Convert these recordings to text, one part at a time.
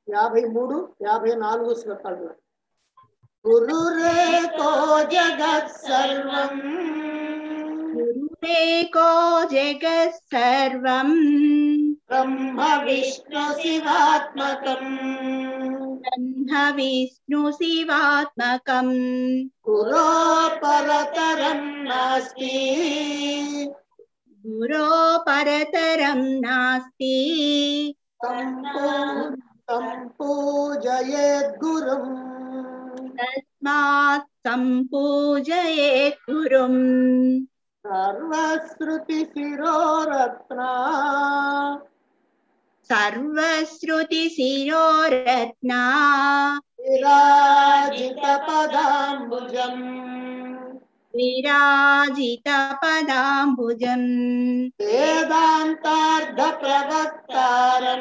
యాభై మూడు యాభై నాలుగు శ్లోకాలు గురురేకో జగత్ సర్వం గురురేకో జగత్ సర్వం బ్రహ్మ విష్ణు శివాత్మకం బ్రహ్మ విష్ణు శివాత్మకం గురో పరతరం నాస్తి గురో పరతరం నాస్తి సంపూ- సంపూజయేద్గురుం తస్మాత్ సంపూజయేత్ గురుం సర్వశ్రుతి శిరోరత్న సర్వశ్రుతి శిరోరత్న విరాజిత పదాంబుజం విరాజిత పదాంబుజం వేదాంతార్థ ప్రవక్తారం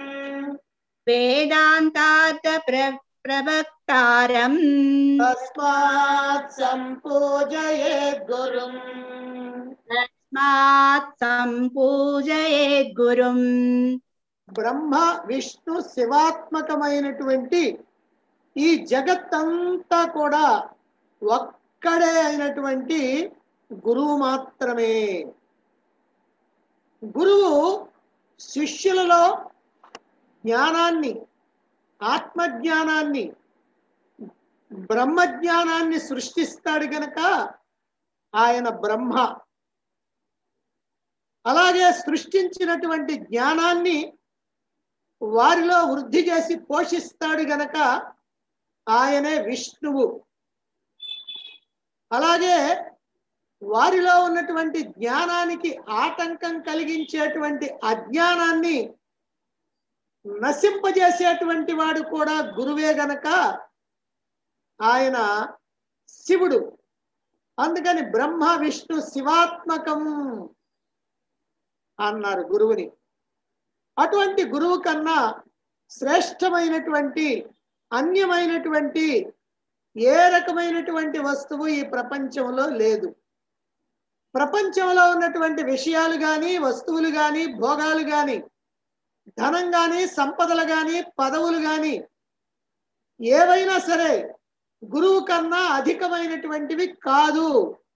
వేదాంతార్థ ప్ర ప్రవక్తారం తస్మాత్ సంపూజయేద్గురుం తస్మాత్ సంపూజయేత్ గురుం బ్రహ్మ విష్ణు శివాత్మకమైనటువంటి ఈ జగత్తంతా కూడా ఒక్కడే అయినటువంటి గురువు మాత్రమే గురువు శిష్యులలో జ్ఞానాన్ని ఆత్మజ్ఞానాన్ని బ్రహ్మజ్ఞానాన్ని సృష్టిస్తాడు గనక ఆయన బ్రహ్మ అలాగే సృష్టించినటువంటి జ్ఞానాన్ని వారిలో వృద్ధి చేసి పోషిస్తాడు గనక ఆయనే విష్ణువు అలాగే వారిలో ఉన్నటువంటి జ్ఞానానికి ఆటంకం కలిగించేటువంటి అజ్ఞానాన్ని నశింపజేసేటువంటి వాడు కూడా గురువే గనక ఆయన శివుడు అందుకని బ్రహ్మ విష్ణు శివాత్మకం అన్నారు గురువుని అటువంటి గురువు కన్నా శ్రేష్టమైనటువంటి అన్యమైనటువంటి ఏ రకమైనటువంటి వస్తువు ఈ ప్రపంచంలో లేదు ప్రపంచంలో ఉన్నటువంటి విషయాలు కానీ వస్తువులు కానీ భోగాలు కానీ ధనం కానీ సంపదలు కానీ పదవులు కానీ ఏవైనా సరే గురువు కన్నా అధికమైనటువంటివి కాదు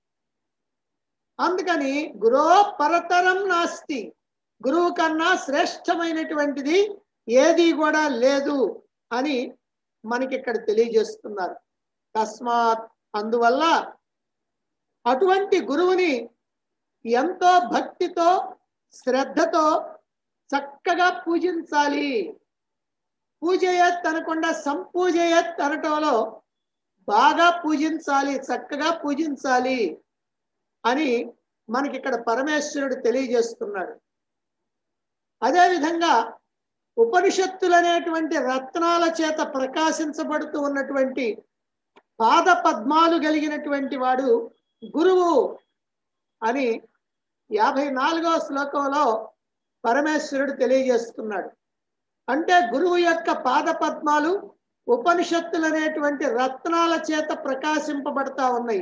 అందుకని గురో పరతరం నాస్తి గురువు కన్నా శ్రేష్టమైనటువంటిది ఏది కూడా లేదు అని మనకి ఇక్కడ తెలియజేస్తున్నారు తస్మాత్ అందువల్ల అటువంటి గురువుని ఎంతో భక్తితో శ్రద్ధతో చక్కగా పూజించాలి పూజయత్ అనకుండా సంపూజయత్ అనటంలో బాగా పూజించాలి చక్కగా పూజించాలి అని మనకి ఇక్కడ పరమేశ్వరుడు తెలియజేస్తున్నాడు అదేవిధంగా ఉపనిషత్తులు అనేటువంటి రత్నాల చేత ప్రకాశించబడుతూ ఉన్నటువంటి పాద పద్మాలు కలిగినటువంటి వాడు గురువు అని యాభై నాలుగవ శ్లోకంలో పరమేశ్వరుడు తెలియజేస్తున్నాడు అంటే గురువు యొక్క పాద పద్మాలు ఉపనిషత్తులు అనేటువంటి రత్నాల చేత ప్రకాశింపబడతా ఉన్నాయి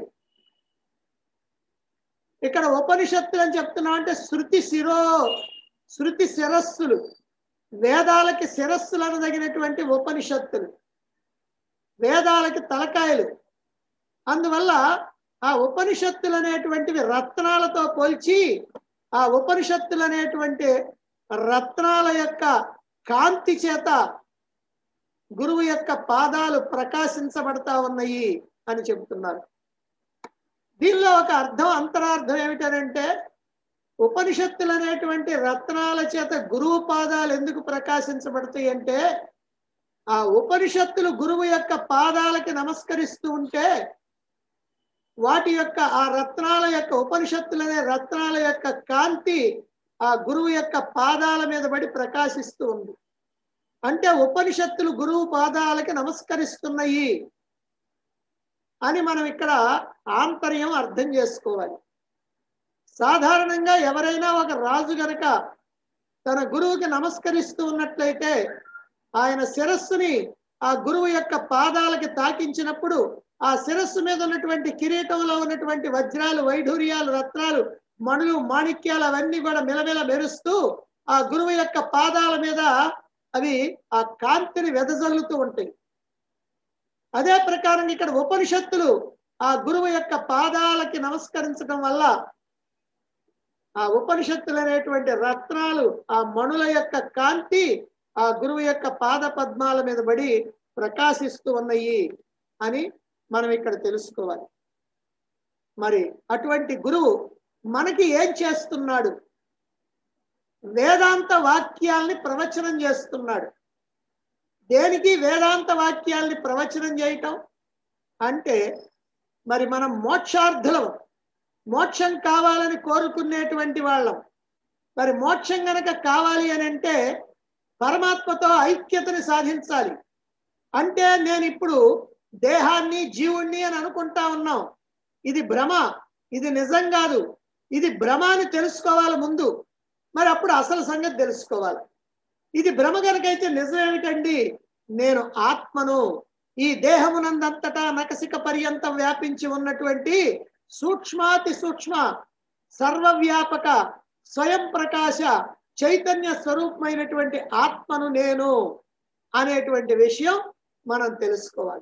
ఇక్కడ ఉపనిషత్తులు అని చెప్తున్నా అంటే శృతి శిరో శృతి శిరస్సులు వేదాలకి శిరస్సులు అనదగినటువంటి ఉపనిషత్తులు వేదాలకి తలకాయలు అందువల్ల ఆ ఉపనిషత్తులు అనేటువంటివి రత్నాలతో పోల్చి ఆ ఉపనిషత్తులు అనేటువంటి రత్నాల యొక్క కాంతి చేత గురువు యొక్క పాదాలు ప్రకాశించబడతా ఉన్నాయి అని చెబుతున్నారు దీనిలో ఒక అర్థం అంతరార్థం ఏమిటనంటే ఉపనిషత్తులు అనేటువంటి రత్నాల చేత గురువు పాదాలు ఎందుకు ప్రకాశించబడతాయి అంటే ఆ ఉపనిషత్తులు గురువు యొక్క పాదాలకి నమస్కరిస్తూ ఉంటే వాటి యొక్క ఆ రత్నాల యొక్క ఉపనిషత్తులు అనే రత్నాల యొక్క కాంతి ఆ గురువు యొక్క పాదాల మీద పడి ప్రకాశిస్తూ ఉంది అంటే ఉపనిషత్తులు గురువు పాదాలకి నమస్కరిస్తున్నాయి అని మనం ఇక్కడ ఆంతర్యం అర్థం చేసుకోవాలి సాధారణంగా ఎవరైనా ఒక రాజు గనక తన గురువుకి నమస్కరిస్తూ ఉన్నట్లయితే ఆయన శిరస్సుని ఆ గురువు యొక్క పాదాలకి తాకించినప్పుడు ఆ శిరస్సు మీద ఉన్నటువంటి కిరీటంలో ఉన్నటువంటి వజ్రాలు వైఢూర్యాలు రత్నాలు మణులు మాణిక్యాలు అవన్నీ కూడా మిలమిల మెరుస్తూ ఆ గురువు యొక్క పాదాల మీద అవి ఆ కాంతిని వెదజల్లుతూ ఉంటాయి అదే ప్రకారం ఇక్కడ ఉపనిషత్తులు ఆ గురువు యొక్క పాదాలకి నమస్కరించడం వల్ల ఆ ఉపనిషత్తులు అనేటువంటి రత్నాలు ఆ మణుల యొక్క కాంతి ఆ గురువు యొక్క పాద పద్మాల మీద పడి ప్రకాశిస్తూ ఉన్నాయి అని మనం ఇక్కడ తెలుసుకోవాలి మరి అటువంటి గురువు మనకి ఏం చేస్తున్నాడు వేదాంత వాక్యాల్ని ప్రవచనం చేస్తున్నాడు దేనికి వేదాంత వాక్యాల్ని ప్రవచనం చేయటం అంటే మరి మనం మోక్షార్థులం మోక్షం కావాలని కోరుకునేటువంటి వాళ్ళం మరి మోక్షం గనక కావాలి అని అంటే పరమాత్మతో ఐక్యతని సాధించాలి అంటే నేను ఇప్పుడు దేహాన్ని జీవుణ్ణి అని అనుకుంటా ఉన్నాం ఇది భ్రమ ఇది నిజం కాదు ఇది భ్రమ అని తెలుసుకోవాలి ముందు మరి అప్పుడు అసలు సంగతి తెలుసుకోవాలి ఇది భ్రమ కనుకైతే నిజం ఏమిటండి నేను ఆత్మను ఈ దేహమునందంతటా నకసిక పర్యంతం వ్యాపించి ఉన్నటువంటి సూక్ష్మాతి సూక్ష్మ సర్వవ్యాపక స్వయం ప్రకాశ చైతన్య స్వరూపమైనటువంటి ఆత్మను నేను అనేటువంటి విషయం మనం తెలుసుకోవాలి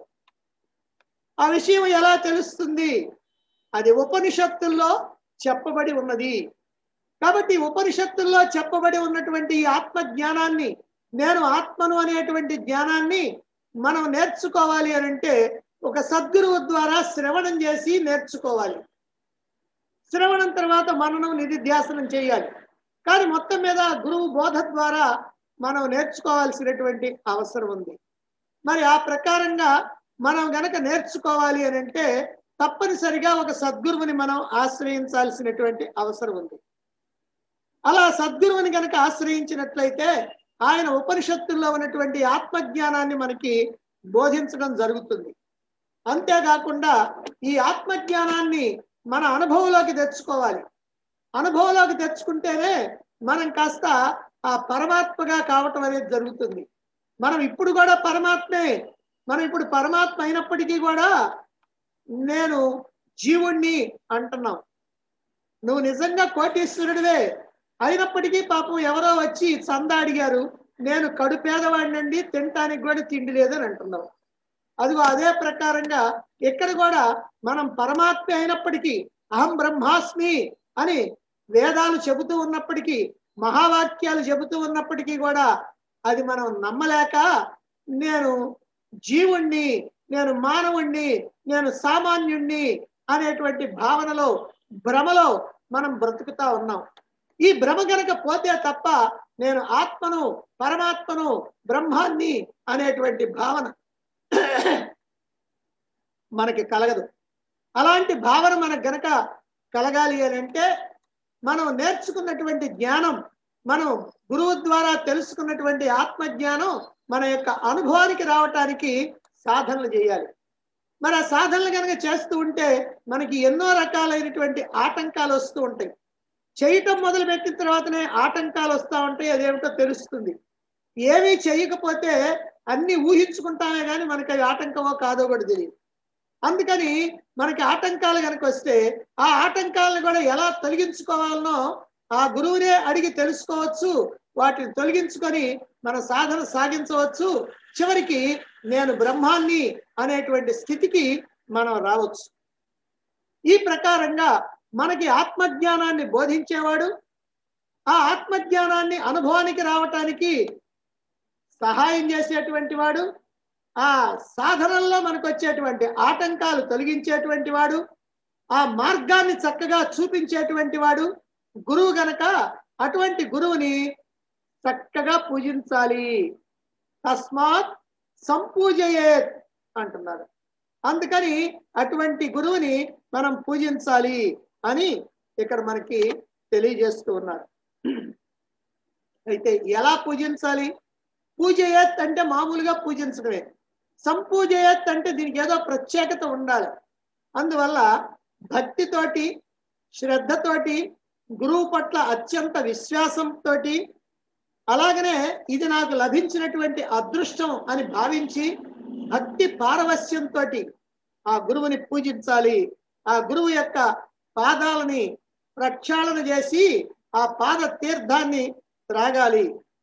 ఆ విషయం ఎలా తెలుస్తుంది అది ఉపనిషత్తుల్లో చెప్పబడి ఉన్నది కాబట్టి ఉపనిషత్తుల్లో చెప్పబడి ఉన్నటువంటి ఈ ఆత్మ జ్ఞానాన్ని నేను ఆత్మను అనేటువంటి జ్ఞానాన్ని మనం నేర్చుకోవాలి అని అంటే ఒక సద్గురువు ద్వారా శ్రవణం చేసి నేర్చుకోవాలి శ్రవణం తర్వాత మననం నిధిధ్యాసనం చేయాలి కానీ మొత్తం మీద గురువు బోధ ద్వారా మనం నేర్చుకోవాల్సినటువంటి అవసరం ఉంది మరి ఆ ప్రకారంగా మనం గనక నేర్చుకోవాలి అని అంటే తప్పనిసరిగా ఒక సద్గురువుని మనం ఆశ్రయించాల్సినటువంటి అవసరం ఉంది అలా సద్గురువుని గనక ఆశ్రయించినట్లయితే ఆయన ఉపనిషత్తుల్లో ఉన్నటువంటి ఆత్మజ్ఞానాన్ని మనకి బోధించడం జరుగుతుంది అంతేకాకుండా ఈ ఆత్మజ్ఞానాన్ని మన అనుభవంలోకి తెచ్చుకోవాలి అనుభవంలోకి తెచ్చుకుంటేనే మనం కాస్త ఆ పరమాత్మగా కావటం అనేది జరుగుతుంది మనం ఇప్పుడు కూడా పరమాత్మే మనం ఇప్పుడు పరమాత్మ అయినప్పటికీ కూడా నేను జీవుణ్ణి అంటున్నాం నువ్వు నిజంగా కోటీశ్వరుడివే అయినప్పటికీ పాపం ఎవరో వచ్చి చందా అడిగారు నేను కడు పేదవాడినండి తినటానికి కూడా తిండి లేదని అంటున్నావు అదిగో అదే ప్రకారంగా ఇక్కడ కూడా మనం పరమాత్మ అయినప్పటికీ అహం బ్రహ్మాస్మి అని వేదాలు చెబుతూ ఉన్నప్పటికీ మహావాక్యాలు చెబుతూ ఉన్నప్పటికీ కూడా అది మనం నమ్మలేక నేను జీవుణ్ణి నేను మానవుణ్ణి నేను సామాన్యుణ్ణి అనేటువంటి భావనలో భ్రమలో మనం బ్రతుకుతా ఉన్నాం ఈ భ్రమ గనక పోతే తప్ప నేను ఆత్మను పరమాత్మను బ్రహ్మాన్ని అనేటువంటి భావన మనకి కలగదు అలాంటి భావన మనకు గనక కలగాలి అని అంటే మనం నేర్చుకున్నటువంటి జ్ఞానం మనం గురువు ద్వారా తెలుసుకున్నటువంటి ఆత్మజ్ఞానం మన యొక్క అనుభవానికి రావటానికి సాధనలు చేయాలి మరి ఆ సాధనలు కనుక చేస్తూ ఉంటే మనకి ఎన్నో రకాలైనటువంటి ఆటంకాలు వస్తూ ఉంటాయి చేయటం మొదలు పెట్టిన తర్వాతనే ఆటంకాలు వస్తూ ఉంటాయి అదేమిటో తెలుస్తుంది ఏమీ చేయకపోతే అన్ని ఊహించుకుంటామే కానీ మనకి అవి ఆటంకమో కాదో కూడా తెలియదు అందుకని మనకి ఆటంకాలు కనుక వస్తే ఆ ఆటంకాలను కూడా ఎలా తొలగించుకోవాలనో ఆ గురువునే అడిగి తెలుసుకోవచ్చు వాటిని తొలగించుకొని మన సాధన సాగించవచ్చు చివరికి నేను బ్రహ్మాన్ని అనేటువంటి స్థితికి మనం రావచ్చు ఈ ప్రకారంగా మనకి ఆత్మజ్ఞానాన్ని బోధించేవాడు ఆ ఆత్మజ్ఞానాన్ని అనుభవానికి రావటానికి సహాయం చేసేటువంటి వాడు ఆ సాధనల్లో మనకు వచ్చేటువంటి ఆటంకాలు తొలగించేటువంటి వాడు ఆ మార్గాన్ని చక్కగా చూపించేటువంటి వాడు గురువు గనక అటువంటి గురువుని చక్కగా పూజించాలి తస్మాత్ సంపూజయేత్ అంటున్నారు అందుకని అటువంటి గురువుని మనం పూజించాలి అని ఇక్కడ మనకి తెలియజేస్తూ ఉన్నారు అయితే ఎలా పూజించాలి పూజయత్ అంటే మామూలుగా పూజించడమే సంపూజయత్ అంటే దీనికి ఏదో ప్రత్యేకత ఉండాలి అందువల్ల భక్తితోటి శ్రద్ధతోటి గురువు పట్ల అత్యంత విశ్వాసంతో అలాగనే ఇది నాకు లభించినటువంటి అదృష్టం అని భావించి భక్తి పారవస్యంతో ఆ గురువుని పూజించాలి ఆ గురువు యొక్క పాదాలని ప్రక్షాళన చేసి ఆ పాద తీర్థాన్ని త్రాగాలి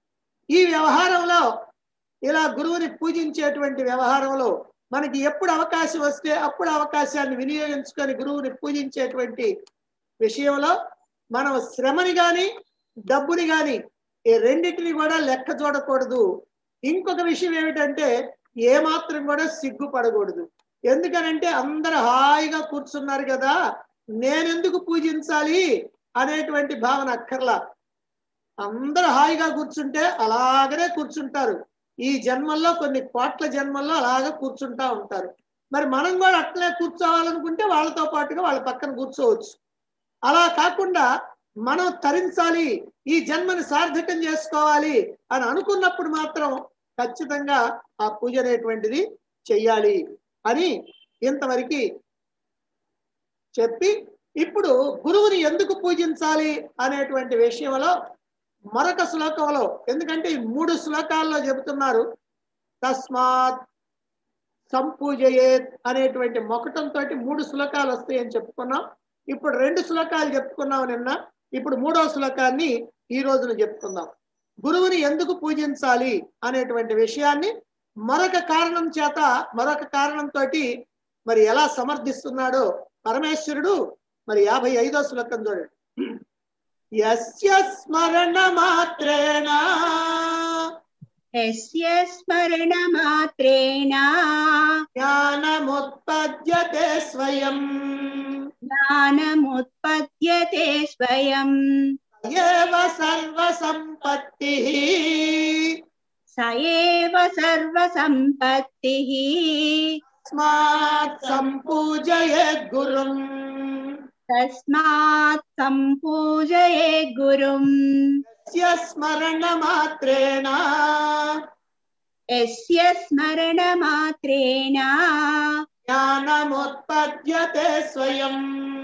ఈ వ్యవహారంలో ఇలా గురువుని పూజించేటువంటి వ్యవహారంలో మనకి ఎప్పుడు అవకాశం వస్తే అప్పుడు అవకాశాన్ని వినియోగించుకొని గురువుని పూజించేటువంటి విషయంలో మనం శ్రమని గాని డబ్బుని గాని ఈ రెండింటిని కూడా లెక్క చూడకూడదు ఇంకొక విషయం ఏమిటంటే ఏ మాత్రం కూడా సిగ్గుపడకూడదు ఎందుకనంటే అందరు హాయిగా కూర్చున్నారు కదా నేనెందుకు పూజించాలి అనేటువంటి భావన అక్కర్లా అందరూ హాయిగా కూర్చుంటే అలాగనే కూర్చుంటారు ఈ జన్మల్లో కొన్ని కోట్ల జన్మల్లో అలాగే కూర్చుంటా ఉంటారు మరి మనం కూడా అట్లే కూర్చోవాలనుకుంటే వాళ్ళతో పాటుగా వాళ్ళ పక్కన కూర్చోవచ్చు అలా కాకుండా మనం తరించాలి ఈ జన్మని సార్థకం చేసుకోవాలి అని అనుకున్నప్పుడు మాత్రం ఖచ్చితంగా ఆ పూజ అనేటువంటిది చెయ్యాలి అని ఇంతవరకు చెప్పి ఇప్పుడు గురువుని ఎందుకు పూజించాలి అనేటువంటి విషయంలో మరొక శ్లోకంలో ఎందుకంటే ఈ మూడు శ్లోకాల్లో చెబుతున్నారు తస్మాత్ సంపూజయేత్ అనేటువంటి మొకటంతో మూడు శ్లోకాలు వస్తాయని చెప్పుకున్నాం ఇప్పుడు రెండు శ్లోకాలు చెప్పుకున్నాం నిన్న ఇప్పుడు మూడో శ్లోకాన్ని ఈ రోజున చెప్పుకుందాం గురువుని ఎందుకు పూజించాలి అనేటువంటి విషయాన్ని మరొక కారణం చేత మరొక కారణంతో మరి ఎలా సమర్థిస్తున్నాడో పరమేశ్వరుడు మరి యాభై ఐదో శ్లోకం చూడండి యస్య స్మరణ మాత్రేణ यस्य स्मरणमात्रेण జ్ఞానముత్పద్యతే స్వయం ज्ञानमुत्पद्यते स्वयम् ఏవ సర్వసంపత్తి स एव सर्वसम्पत्तिः స్మాత్ సంపూజయేత్ గురుం तस्मात् सम्पूजये गुरुम् యస్య స్మరణ మాత్రేణ यस्य स्मरणमात्रेण జ్ఞానముత్పద్యతే స్వయం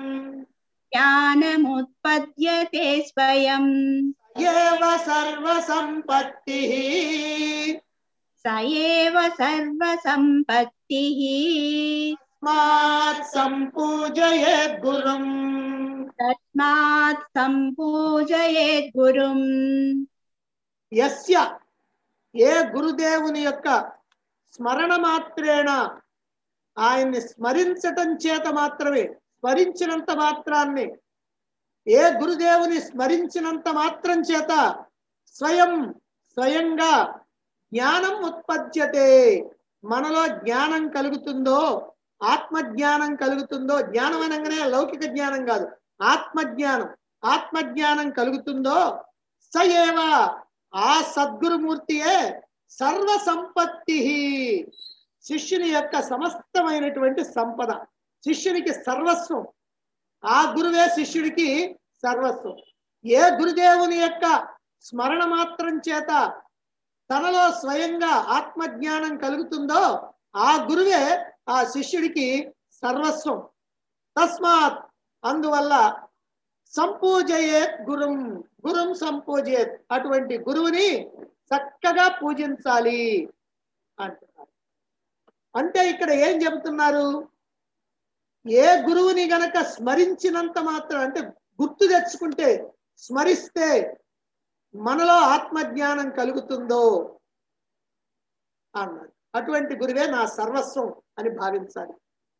ज्ञानमुत्पद्यते स्वयम् ఏవ సర్వసంపత్తి स एव सर्वसम्पत्तिः స్మాత్ సంపూజయేత్ గురుం तस्मात् सम्पूजयेत् गुरुम् యస్య ఏ గురుదేవుని యొక్క స్మరణ మాత్రేణ ఆయన్ని స్మరించటం చేత మాత్రమే స్మరించినంత మాత్రాన్ని ఏ గురుదేవుని స్మరించినంత మాత్రం చేత స్వయం స్వయంగా జ్ఞానం ఉత్పద్యతే మనలో జ్ఞానం కలుగుతుందో ఆత్మజ్ఞానం కలుగుతుందో జ్ఞానం అనగానే లౌకిక జ్ఞానం కాదు ఆత్మజ్ఞానం ఆత్మజ్ఞానం కలుగుతుందో సయేవ ఆ సద్గురుమూర్తియే సర్వ సంపత్తి శిష్యుని యొక్క సమస్తమైనటువంటి సంపద శిష్యునికి సర్వస్వం ఆ గురువే శిష్యుడికి సర్వస్వం ఏ గురుదేవుని యొక్క స్మరణ మాత్రం చేత తనలో స్వయంగా ఆత్మజ్ఞానం కలుగుతుందో ఆ గురువే ఆ శిష్యుడికి సర్వస్వం తస్మాత్ అందువల్ల సంపూజయేత్ గురుం గురుం సంపూజయేత్ అటువంటి గురువుని చక్కగా పూజించాలి అంటున్నారు అంటే ఇక్కడ ఏం చెబుతున్నారు ఏ గురువుని గనక స్మరించినంత మాత్రం అంటే గుర్తు తెచ్చుకుంటే స్మరిస్తే మనలో ఆత్మజ్ఞానం కలుగుతుందో అన్నారు అటువంటి గురువే నా సర్వస్వం అని భావించాలి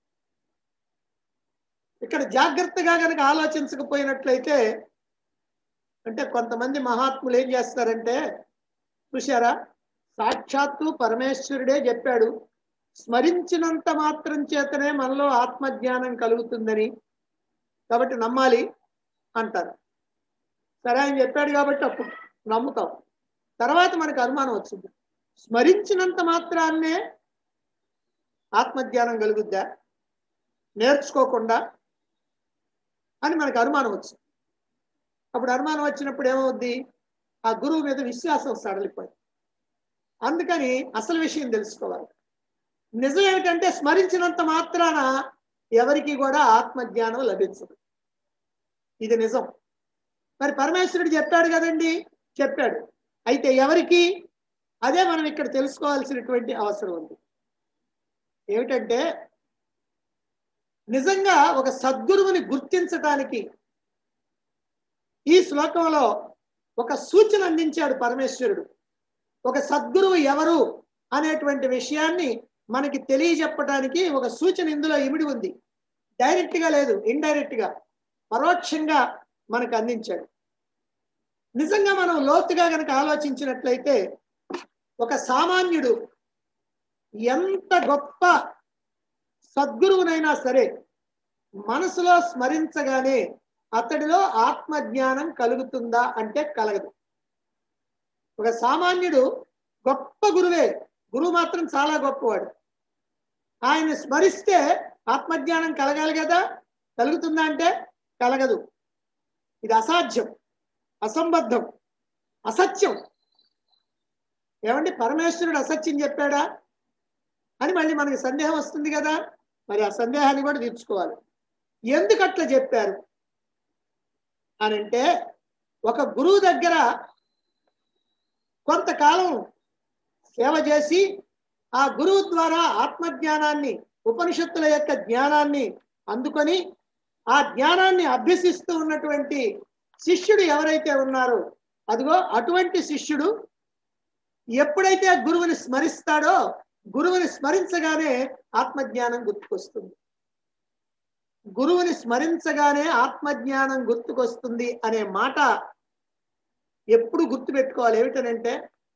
ఇక్కడ జాగ్రత్తగా గనక ఆలోచించకపోయినట్లయితే అంటే కొంతమంది మహాత్ములు ఏం చేస్తారంటే చూశారా సాక్షాత్తు పరమేశ్వరుడే చెప్పాడు స్మరించినంత మాత్రం చేతనే మనలో ఆత్మజ్ఞానం కలుగుతుందని కాబట్టి నమ్మాలి అంటారు సరే ఆయన చెప్పాడు కాబట్టి అప్పుడు నమ్ముతాం తర్వాత మనకు అనుమానం వచ్చింది స్మరించినంత మాత్రాన్నే ఆత్మజ్ఞానం కలుగుద్దా నేర్చుకోకుండా అని మనకు అనుమానం వచ్చింది అప్పుడు అనుమానం వచ్చినప్పుడు ఏమవుద్ది ఆ గురువు మీద విశ్వాసం సడలిపోయింది అందుకని అసలు విషయం తెలుసుకోవాలి నిజం ఏమిటంటే స్మరించినంత మాత్రాన ఎవరికి కూడా ఆత్మజ్ఞానం లభించదు ఇది నిజం మరి పరమేశ్వరుడు చెప్పాడు కదండి చెప్పాడు అయితే ఎవరికి అదే మనం ఇక్కడ తెలుసుకోవాల్సినటువంటి అవసరం ఉంది ఏమిటంటే నిజంగా ఒక సద్గురువుని గుర్తించటానికి ఈ శ్లోకంలో ఒక సూచన అందించాడు పరమేశ్వరుడు ఒక సద్గురువు ఎవరు అనేటువంటి విషయాన్ని మనకి తెలియజెప్పడానికి ఒక సూచన ఇందులో ఇమిడి ఉంది డైరెక్ట్ గా లేదు ఇండైరెక్ట్ గా పరోక్షంగా మనకు అందించాడు నిజంగా మనం లోతుగా కనుక ఆలోచించినట్లయితే ఒక సామాన్యుడు ఎంత గొప్ప సద్గురువునైనా సరే మనసులో స్మరించగానే అతడిలో ఆత్మజ్ఞానం కలుగుతుందా అంటే కలగదు ఒక సామాన్యుడు గొప్ప గురువే గురువు మాత్రం చాలా గొప్పవాడు ఆయన స్మరిస్తే ఆత్మజ్ఞానం కలగాలి కదా కలుగుతుందా అంటే కలగదు ఇది అసాధ్యం అసంబద్ధం అసత్యం ఏమండి పరమేశ్వరుడు అసత్యం చెప్పాడా అని మళ్ళీ మనకి సందేహం వస్తుంది కదా మరి ఆ సందేహాన్ని కూడా తీర్చుకోవాలి ఎందుకు అట్లా చెప్పారు అని అంటే ఒక గురువు దగ్గర కొంతకాలం సేవ చేసి ఆ గురువు ద్వారా ఆత్మజ్ఞానాన్ని ఉపనిషత్తుల యొక్క జ్ఞానాన్ని అందుకొని ఆ జ్ఞానాన్ని అభ్యసిస్తూ ఉన్నటువంటి శిష్యుడు ఎవరైతే ఉన్నారో అదిగో అటువంటి శిష్యుడు ఎప్పుడైతే ఆ గురువుని స్మరిస్తాడో గురువుని స్మరించగానే ఆత్మజ్ఞానం గుర్తుకొస్తుంది గురువుని స్మరించగానే ఆత్మజ్ఞానం గుర్తుకొస్తుంది అనే మాట ఎప్పుడు గుర్తుపెట్టుకోవాలి ఏమిటనంటే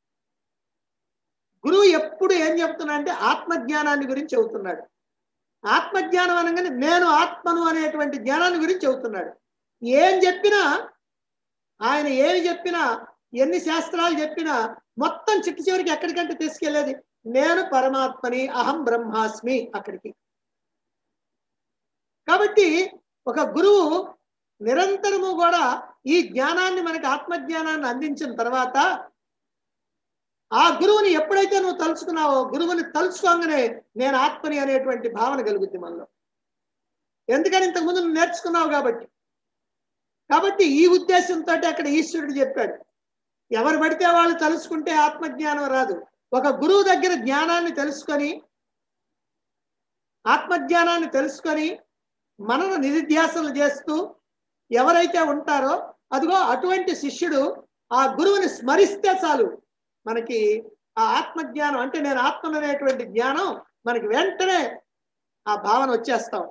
గురువు ఎప్పుడు ఏం చెప్తున్నా అంటే ఆత్మజ్ఞానాన్ని గురించి చెబుతున్నాడు ఆత్మజ్ఞానం అనగానే నేను ఆత్మను అనేటువంటి జ్ఞానాన్ని గురించి చెబుతున్నాడు ఏం చెప్పినా ఆయన ఏమి చెప్పినా ఎన్ని శాస్త్రాలు చెప్పినా మొత్తం చిట్టు చివరికి ఎక్కడికంటే తీసుకెళ్లేది నేను పరమాత్మని అహం బ్రహ్మాస్మి అక్కడికి కాబట్టి ఒక గురువు నిరంతరము కూడా ఈ జ్ఞానాన్ని మనకి ఆత్మజ్ఞానాన్ని అందించిన తర్వాత ఆ గురువుని ఎప్పుడైతే నువ్వు తలుచుకున్నావో గురువుని తలుచుకోగానే నేను ఆత్మని అనేటువంటి భావన కలుగుద్ది మనలో ఎందుకని ఇంతకుముందు నువ్వు నేర్చుకున్నావు కాబట్టి కాబట్టి ఈ ఉద్దేశంతో అక్కడ ఈశ్వరుడు చెప్పాడు ఎవరు పడితే వాళ్ళు తలుచుకుంటే ఆత్మజ్ఞానం రాదు ఒక గురువు దగ్గర జ్ఞానాన్ని తెలుసుకొని ఆత్మజ్ఞానాన్ని తెలుసుకొని మనను నిధిధ్యాసలు చేస్తూ ఎవరైతే ఉంటారో అదిగో అటువంటి శిష్యుడు ఆ గురువుని స్మరిస్తే చాలు మనకి ఆ ఆత్మజ్ఞానం అంటే నేను ఆత్మను అనేటువంటి జ్ఞానం మనకి వెంటనే ఆ భావన వచ్చేస్తాం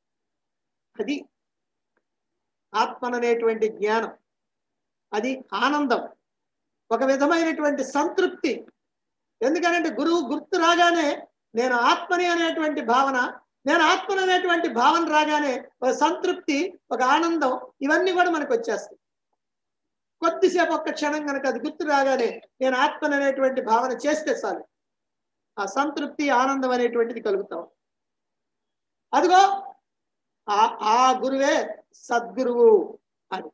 అది ఆత్మననేటువంటి జ్ఞానం అది ఆనందం ఒక విధమైనటువంటి సంతృప్తి ఎందుకనంటే గురువు గుర్తు రాగానే నేను ఆత్మని అనేటువంటి భావన నేను ఆత్మని అనేటువంటి భావన రాగానే ఒక సంతృప్తి ఒక ఆనందం ఇవన్నీ కూడా మనకు వచ్చేస్తాయి కొద్దిసేపు ఒక్క క్షణం కనుక అది గుర్తు రాగానే నేను ఆత్మని అనేటువంటి భావన చేస్తే చాలు ఆ సంతృప్తి ఆనందం అనేటువంటిది కలుగుతాం అదిగో ఆ ఆ గురువే సద్గురువు అని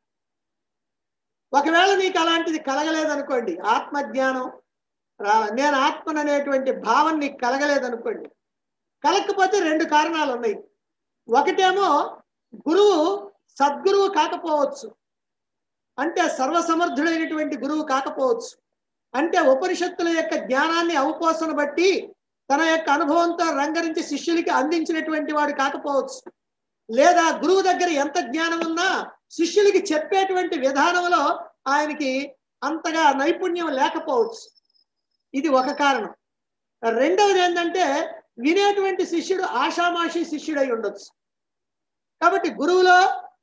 ఒకవేళ నీకు అలాంటిది కలగలేదనుకోండి ఆత్మజ్ఞానం రా నేను ఆత్మను అనేటువంటి భావన నీకు కలగలేదనుకోండి కలగకపోతే రెండు కారణాలు ఉన్నాయి ఒకటేమో గురువు సద్గురువు కాకపోవచ్చు అంటే సర్వసమర్థుడైనటువంటి గురువు కాకపోవచ్చు అంటే ఉపనిషత్తుల యొక్క జ్ఞానాన్ని అవపోసన బట్టి తన యొక్క అనుభవంతో రంగరించి శిష్యులకి అందించినటువంటి వాడు కాకపోవచ్చు లేదా గురువు దగ్గర ఎంత జ్ఞానం ఉన్నా శిష్యులకి చెప్పేటువంటి విధానంలో ఆయనకి అంతగా నైపుణ్యం లేకపోవచ్చు ఇది ఒక కారణం రెండవది ఏంటంటే వినేటువంటి శిష్యుడు ఆషామాషి శిష్యుడై ఉండొచ్చు కాబట్టి గురువులో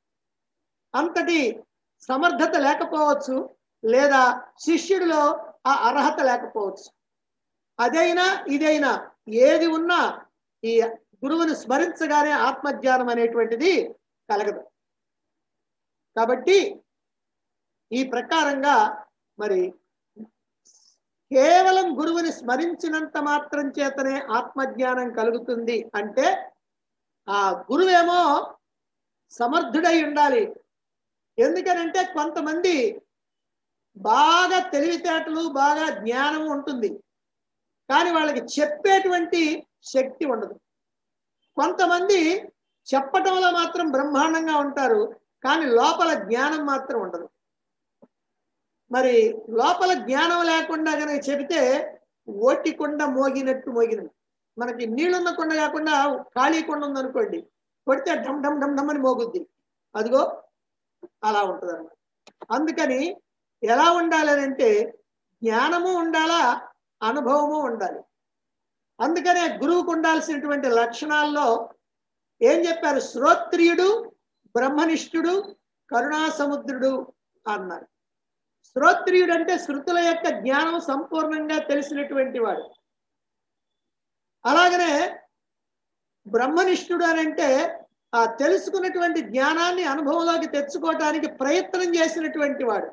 అంతటి సమర్థత లేకపోవచ్చు లేదా శిష్యుడిలో ఆ అర్హత లేకపోవచ్చు అదైనా ఇదైనా ఏది ఉన్నా ఈ గురువుని స్మరించగానే ఆత్మజ్ఞానం అనేటువంటిది కలగదు కాబట్టి ఈ ప్రకారంగా మరి కేవలం గురువుని స్మరించినంత మాత్రం చేతనే ఆత్మజ్ఞానం కలుగుతుంది అంటే ఆ గురువేమో సమర్థుడై ఉండాలి ఎందుకనంటే కొంతమంది బాగా తెలివితేటలు బాగా జ్ఞానం ఉంటుంది కానీ వాళ్ళకి చెప్పేటువంటి శక్తి ఉండదు కొంతమంది చెప్పటంలో మాత్రం బ్రహ్మాండంగా ఉంటారు కానీ లోపల జ్ఞానం మాత్రం ఉండదు మరి లోపల జ్ఞానం లేకుండా కనుక చెబితే ఓటి కొండ మోగినట్టు మోగినట్టు మనకి నీళ్ళున్న కొండ కాకుండా ఖాళీ కొండ ఉందనుకోండి కొడితే డమ్ డమ్ డమ్ డమ్ అని మోగుద్ది అదిగో అలా ఉంటుంది అనమాట అందుకని ఎలా ఉండాలి అని అంటే జ్ఞానము ఉండాలా అనుభవము ఉండాలి అందుకనే గురువుకు ఉండాల్సినటువంటి లక్షణాల్లో ఏం చెప్పారు శ్రోత్రియుడు బ్రహ్మనిష్ఠుడు కరుణాసముద్రుడు అన్నారు శ్రోత్రియుడు అంటే శృతుల యొక్క జ్ఞానం సంపూర్ణంగా తెలిసినటువంటి వాడు అలాగనే బ్రహ్మనిష్ఠుడు అని అంటే ఆ తెలుసుకున్నటువంటి జ్ఞానాన్ని అనుభవంలోకి తెచ్చుకోవటానికి ప్రయత్నం చేసినటువంటి వాడు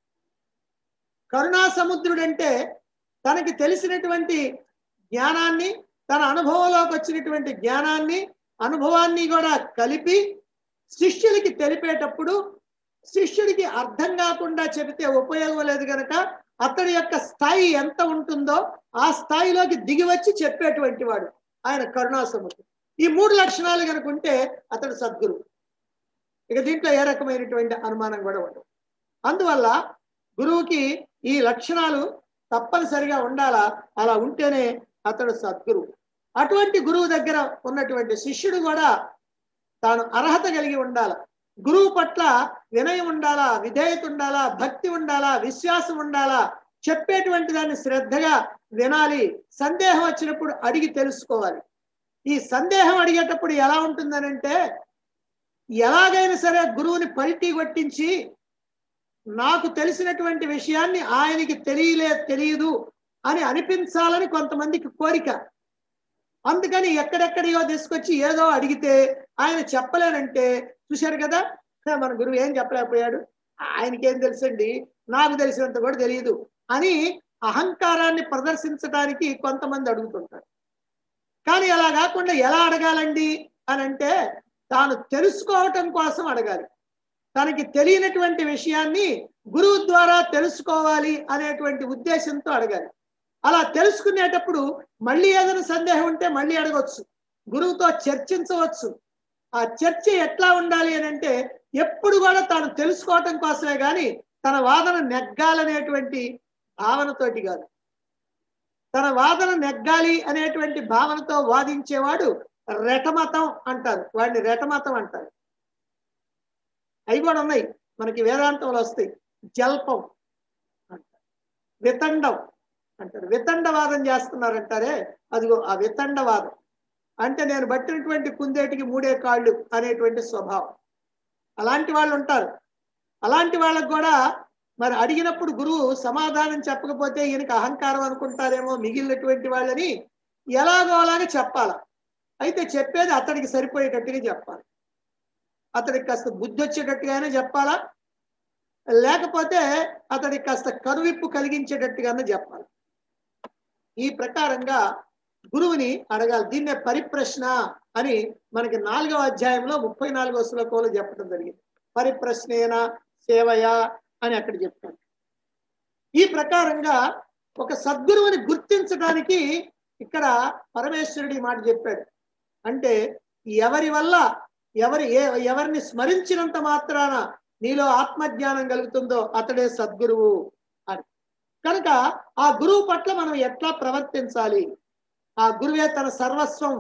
కరుణా సముద్రుడు అంటే తనకి తెలిసినటువంటి జ్ఞానాన్ని తన అనుభవంలోకి వచ్చినటువంటి జ్ఞానాన్ని అనుభవాన్ని కూడా కలిపి శిష్యులకి తెలిపేటప్పుడు శిష్యుడికి అర్థం కాకుండా చెబితే ఉపయోగం లేదు కనుక అతడి యొక్క స్థాయి ఎంత ఉంటుందో ఆ స్థాయిలోకి దిగి వచ్చి చెప్పేటువంటి వాడు ఆయన కరుణాసముద్రుడు ఈ మూడు లక్షణాలు కనుక ఉంటే అతడు సద్గురు ఇక దీంట్లో ఏ రకమైనటువంటి అనుమానం కూడా ఉండదు అందువల్ల గురువుకి ఈ లక్షణాలు తప్పనిసరిగా ఉండాలా అలా ఉంటేనే అతడు సద్గురు అటువంటి గురువు దగ్గర ఉన్నటువంటి శిష్యుడు కూడా తాను అర్హత కలిగి ఉండాల గురువు పట్ల వినయం ఉండాలా విధేయత ఉండాలా భక్తి ఉండాలా విశ్వాసం ఉండాలా చెప్పేటువంటి దాన్ని శ్రద్ధగా వినాలి సందేహం వచ్చినప్పుడు అడిగి తెలుసుకోవాలి ఈ సందేహం అడిగేటప్పుడు ఎలా ఉంటుందనంటే ఎలాగైనా సరే గురువుని పల్టీ కొట్టించి నాకు తెలిసినటువంటి విషయాన్ని ఆయనకి తెలియలే తెలియదు అని అనిపించాలని కొంతమందికి కోరిక అందుకని ఎక్కడెక్కడియో తీసుకొచ్చి ఏదో అడిగితే ఆయన చెప్పలేనంటే చూశారు కదా "హే, మన గురువు ఏం చెప్పలేకపోయాడు ఆయనకేం తెలుసండి నాకు తెలిసినంత కూడా తెలియదు అని అహంకారాన్ని ప్రదర్శించడానికి కొంతమంది అడుగుతుంటారు కానీ అలా కాకుండా ఎలా అడగాలండి అని అంటే తాను తెలుసుకోవటం కోసం అడగాలి తనకి తెలియనటువంటి విషయాన్ని గురువు ద్వారా తెలుసుకోవాలి అనేటువంటి ఉద్దేశంతో అడగాలి అలా తెలుసుకునేటప్పుడు మళ్ళీ ఏదైనా సందేహం ఉంటే మళ్ళీ అడగవచ్చు గురువుతో చర్చించవచ్చు ఆ చర్చ ఎట్లా ఉండాలి అని అంటే ఎప్పుడు కూడా తాను తెలుసుకోవటం కోసమే కానీ తన వాదన నెగ్గాలనేటువంటి భావనతోటి కాదు తన వాదన నెగ్గాలి అనేటువంటి భావనతో వాదించేవాడు రెటమతం అంటారు వాడిని రెటమతం అంటారు అవి కూడా ఉన్నాయి మనకి వేదాంతంలో వస్తాయి జల్పం అంటారు వితండం అంటారు వితండవాదం చేస్తున్నారంటారే అదిగో ఆ వితండవాదం అంటే నేను పట్టినటువంటి కుందేటికి మూడే కాళ్ళు అనేటువంటి స్వభావం అలాంటి వాళ్ళు ఉంటారు అలాంటి వాళ్ళకు కూడా మరి అడిగినప్పుడు గురువు సమాధానం చెప్పకపోతే ఈయనకి అహంకారం అనుకుంటారేమో మిగిలినటువంటి వాళ్ళని ఎలాగో అలాగే చెప్పాల అయితే చెప్పేది అతడికి సరిపోయేటట్టుగా చెప్పాలి అతడికి కాస్త బుద్ధి వచ్చేటట్టుగానే చెప్పాలా లేకపోతే అతడికి కాస్త కరువిప్పు కలిగించేటట్టుగానే చెప్పాలి ఈ ప్రకారంగా గురువుని అడగాలి దీన్నే పరిప్రశ్న అని మనకి నాలుగవ అధ్యాయంలో ముప్పై నాలుగవ శ్లోకంలో చెప్పడం జరిగింది పరిప్రశ్నేన సేవయా అని అక్కడ చెప్తాను ఈ ప్రకారంగా ఒక సద్గురువుని గుర్తించడానికి ఇక్కడ పరమేశ్వరుడు ఈ మాట చెప్పాడు అంటే ఎవరి వల్ల ఎవరి ఏ ఎవరిని స్మరించినంత మాత్రాన నీలో ఆత్మజ్ఞానం కలుగుతుందో అతడే సద్గురువు అని కనుక ఆ గురువు పట్ల మనం ఎట్లా ప్రవర్తించాలి ఆ గురువే తన సర్వస్వం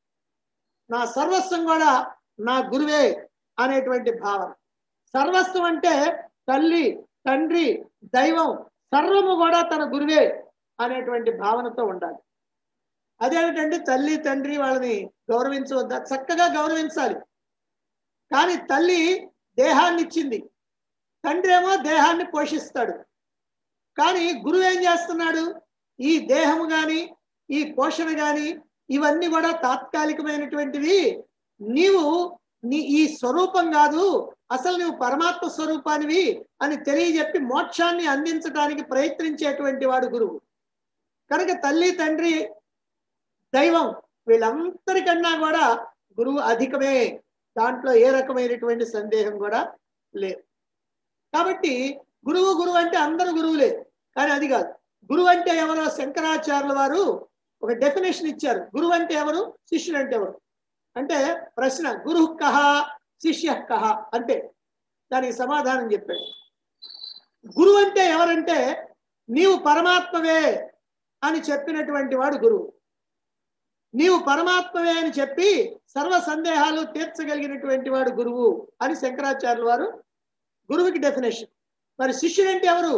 నా సర్వస్వం కూడా నా గురువే అనేటువంటి భావన సర్వస్వం అంటే తల్లి తండ్రి దైవం సర్వము కూడా తన గురువే అనేటువంటి భావనతో ఉండాలి అదేమిటంటే తల్లి తండ్రి వాళ్ళని గౌరవించవద్దా చక్కగా గౌరవించాలి కానీ తల్లి దేహాన్ని ఇచ్చింది తండ్రి ఏమో దేహాన్ని పోషిస్తాడు కానీ గురువు ఏం చేస్తున్నాడు ఈ దేహము గాని ఈ పోషణ గాని ఇవన్నీ కూడా తాత్కాలికమైనటువంటివి నీవు నీ ఈ స్వరూపం కాదు అసలు నువ్వు పరమాత్మ స్వరూపానివి అని తెలియజెప్పి మోక్షాన్ని అందించడానికి ప్రయత్నించేటువంటి వాడు గురువు కనుక తల్లి తండ్రి దైవం వీళ్ళందరికన్నా కూడా గురువు అధికమే దాంట్లో ఏ రకమైనటువంటి సందేహం కూడా లేదు కాబట్టి గురువు గురువు అంటే అందరూ గురువులే కానీ అది కాదు గురువు అంటే ఎవరో శంకరాచార్యుల వారు ఒక డెఫినేషన్ ఇచ్చారు గురువు అంటే ఎవరు శిష్యుడు అంటే ఎవరు అంటే ప్రశ్న గురు కహ శిష్య కహ అంటే దానికి సమాధానం చెప్పాడు గురువు అంటే ఎవరంటే నీవు పరమాత్మవే అని చెప్పినటువంటి వాడు గురువు నీవు పరమాత్మవే అని చెప్పి సర్వ సందేహాలు తీర్చగలిగినటువంటి వాడు గురువు అని శంకరాచార్యుల వారు గురువుకి డెఫినేషన్ మరి శిష్యుడు అంటే ఎవరు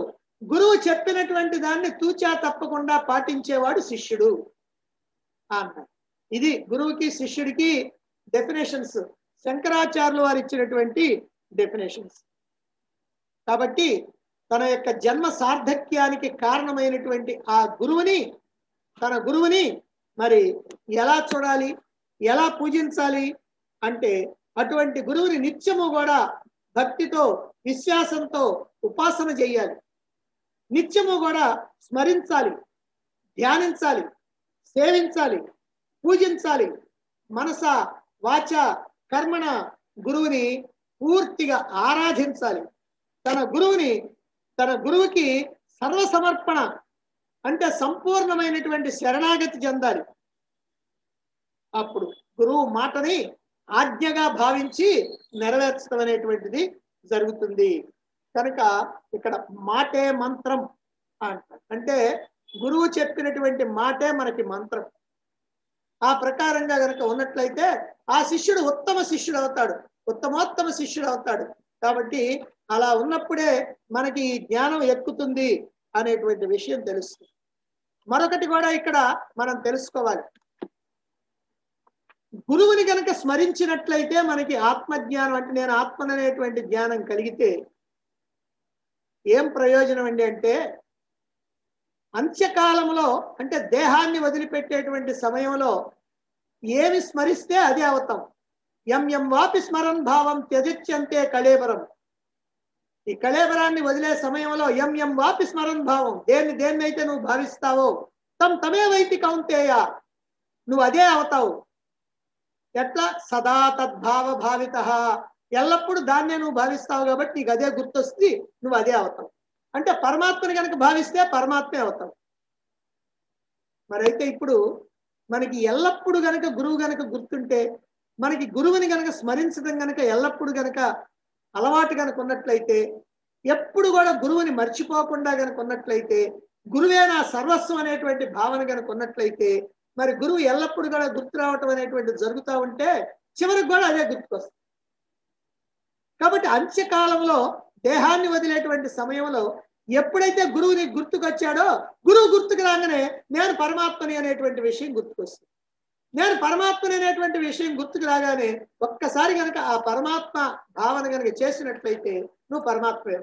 గురువు చెప్పినటువంటి దాన్ని తూచా తప్పకుండా పాటించేవాడు శిష్యుడు అన్నారు ఇది గురువుకి శిష్యుడికి డెఫినేషన్స్ శంకరాచార్యులు వారు ఇచ్చినటువంటి డెఫినేషన్స్ కాబట్టి తన యొక్క జన్మ సార్థక్యానికి కారణమైనటువంటి ఆ గురువుని తన గురువుని మరి ఎలా చూడాలి ఎలా పూజించాలి అంటే అటువంటి గురువుని నిత్యము కూడా భక్తితో విశ్వాసంతో ఉపాసన చేయాలి నిత్యము కూడా స్మరించాలి ధ్యానించాలి సేవించాలి పూజించాలి మనస వాచ కర్మణ గురువుని పూర్తిగా ఆరాధించాలి తన గురువుని తన గురువుకి సర్వసమర్పణ అంటే సంపూర్ణమైనటువంటి శరణాగతి చెందాలి అప్పుడు గురువు మాటని ఆజ్ఞగా భావించి నెరవేర్చడం అనేటువంటిది జరుగుతుంది కనుక ఇక్కడ మాటే మంత్రం అంటారు అంటే గురువు చెప్పినటువంటి మాటే మనకి మంత్రం ఆ ప్రకారంగా గనక ఉన్నట్లయితే ఆ శిష్యుడు ఉత్తమ శిష్యుడు అవుతాడు ఉత్తమోత్తమ శిష్యుడు అవుతాడు కాబట్టి అలా ఉన్నప్పుడే మనకి ఈ జ్ఞానం ఎక్కుతుంది అనేటువంటి విషయం తెలుస్తుంది మరొకటి కూడా ఇక్కడ మనం తెలుసుకోవాలి గురువుని గనక స్మరించినట్లయితే మనకి ఆత్మజ్ఞానం అంటే నేను ఆత్మననేటువంటి జ్ఞానం కలిగితే ఏం ప్రయోజనం అండి అంటే అంత్యకాలంలో అంటే దేహాన్ని వదిలిపెట్టేటువంటి సమయంలో ఏమి స్మరిస్తే అదే అవుతాం ఎం ఎం వాపి స్మరన్ భావం త్యజిత్యంతే కళేబరం ఈ కళేబరాన్ని వదిలే సమయంలో ఎం ఎం వాపి స్మరన్ భావం దేన్ని దేన్ని అయితే నువ్వు భావిస్తావో తం తమే వైతి కౌంతేయ నువ్వు అదే అవుతావు ఎట్లా సదా తద్భావ భావిత ఎల్లప్పుడూ దాన్నే నువ్వు భావిస్తావు కాబట్టి నీకు అదే గుర్తొస్తుంది నువ్వు అదే అవుతావు అంటే పరమాత్మని కనుక భావిస్తే పరమాత్మే అవుతావు మరైతే ఇప్పుడు మనకి ఎల్లప్పుడు గనక గురువు గనక గుర్తుంటే మనకి గురువుని గనక స్మరించడం గనక ఎల్లప్పుడు గనక అలవాటు గనక ఉన్నట్లయితే ఎప్పుడు కూడా గురువుని మర్చిపోకుండా గనక ఉన్నట్లయితే గురువే నా సర్వస్వం అనేటువంటి భావన గనక ఉన్నట్లయితే మరి గురువు ఎల్లప్పుడు కూడా గుర్తు రావటం అనేటువంటి జరుగుతూ ఉంటే చివరికి కూడా అదే గుర్తుకొస్తుంది కాబట్టి అంత్యకాలంలో దేహాన్ని వదిలేటువంటి సమయంలో ఎప్పుడైతే గురువుని గుర్తుకొచ్చాడో గురువు గుర్తుకు రాగానే నేను పరమాత్మని అనేటువంటి విషయం గుర్తుకొస్తుంది నేను పరమాత్మని అనేటువంటి విషయం గుర్తుకు రాగానే ఒక్కసారి కనుక ఆ పరమాత్మ భావన కనుక చేసినట్లయితే నువ్వు పరమాత్మే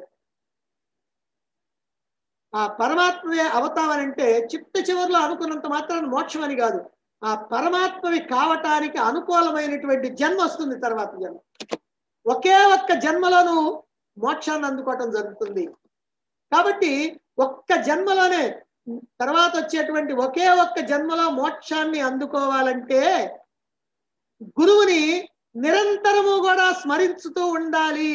ఆ పరమాత్మవే అవతావనంటే చిట్ట చివరిలో అనుకున్నంత మాత్రాన మోక్షం అని కాదు ఆ పరమాత్మవి కావటానికి అనుకూలమైనటువంటి జన్మ వస్తుంది తర్వాత జన్మ ఒకే ఒక్క జన్మలో నువ్వు మోక్షాన్ని అందుకోవటం జరుగుతుంది కాబట్టి ఒక్క జన్మలోనే తర్వాత వచ్చేటువంటి ఒకే ఒక్క జన్మలో మోక్షాన్ని అందుకోవాలంటే గురువుని నిరంతరము కూడా స్మరించుతూ ఉండాలి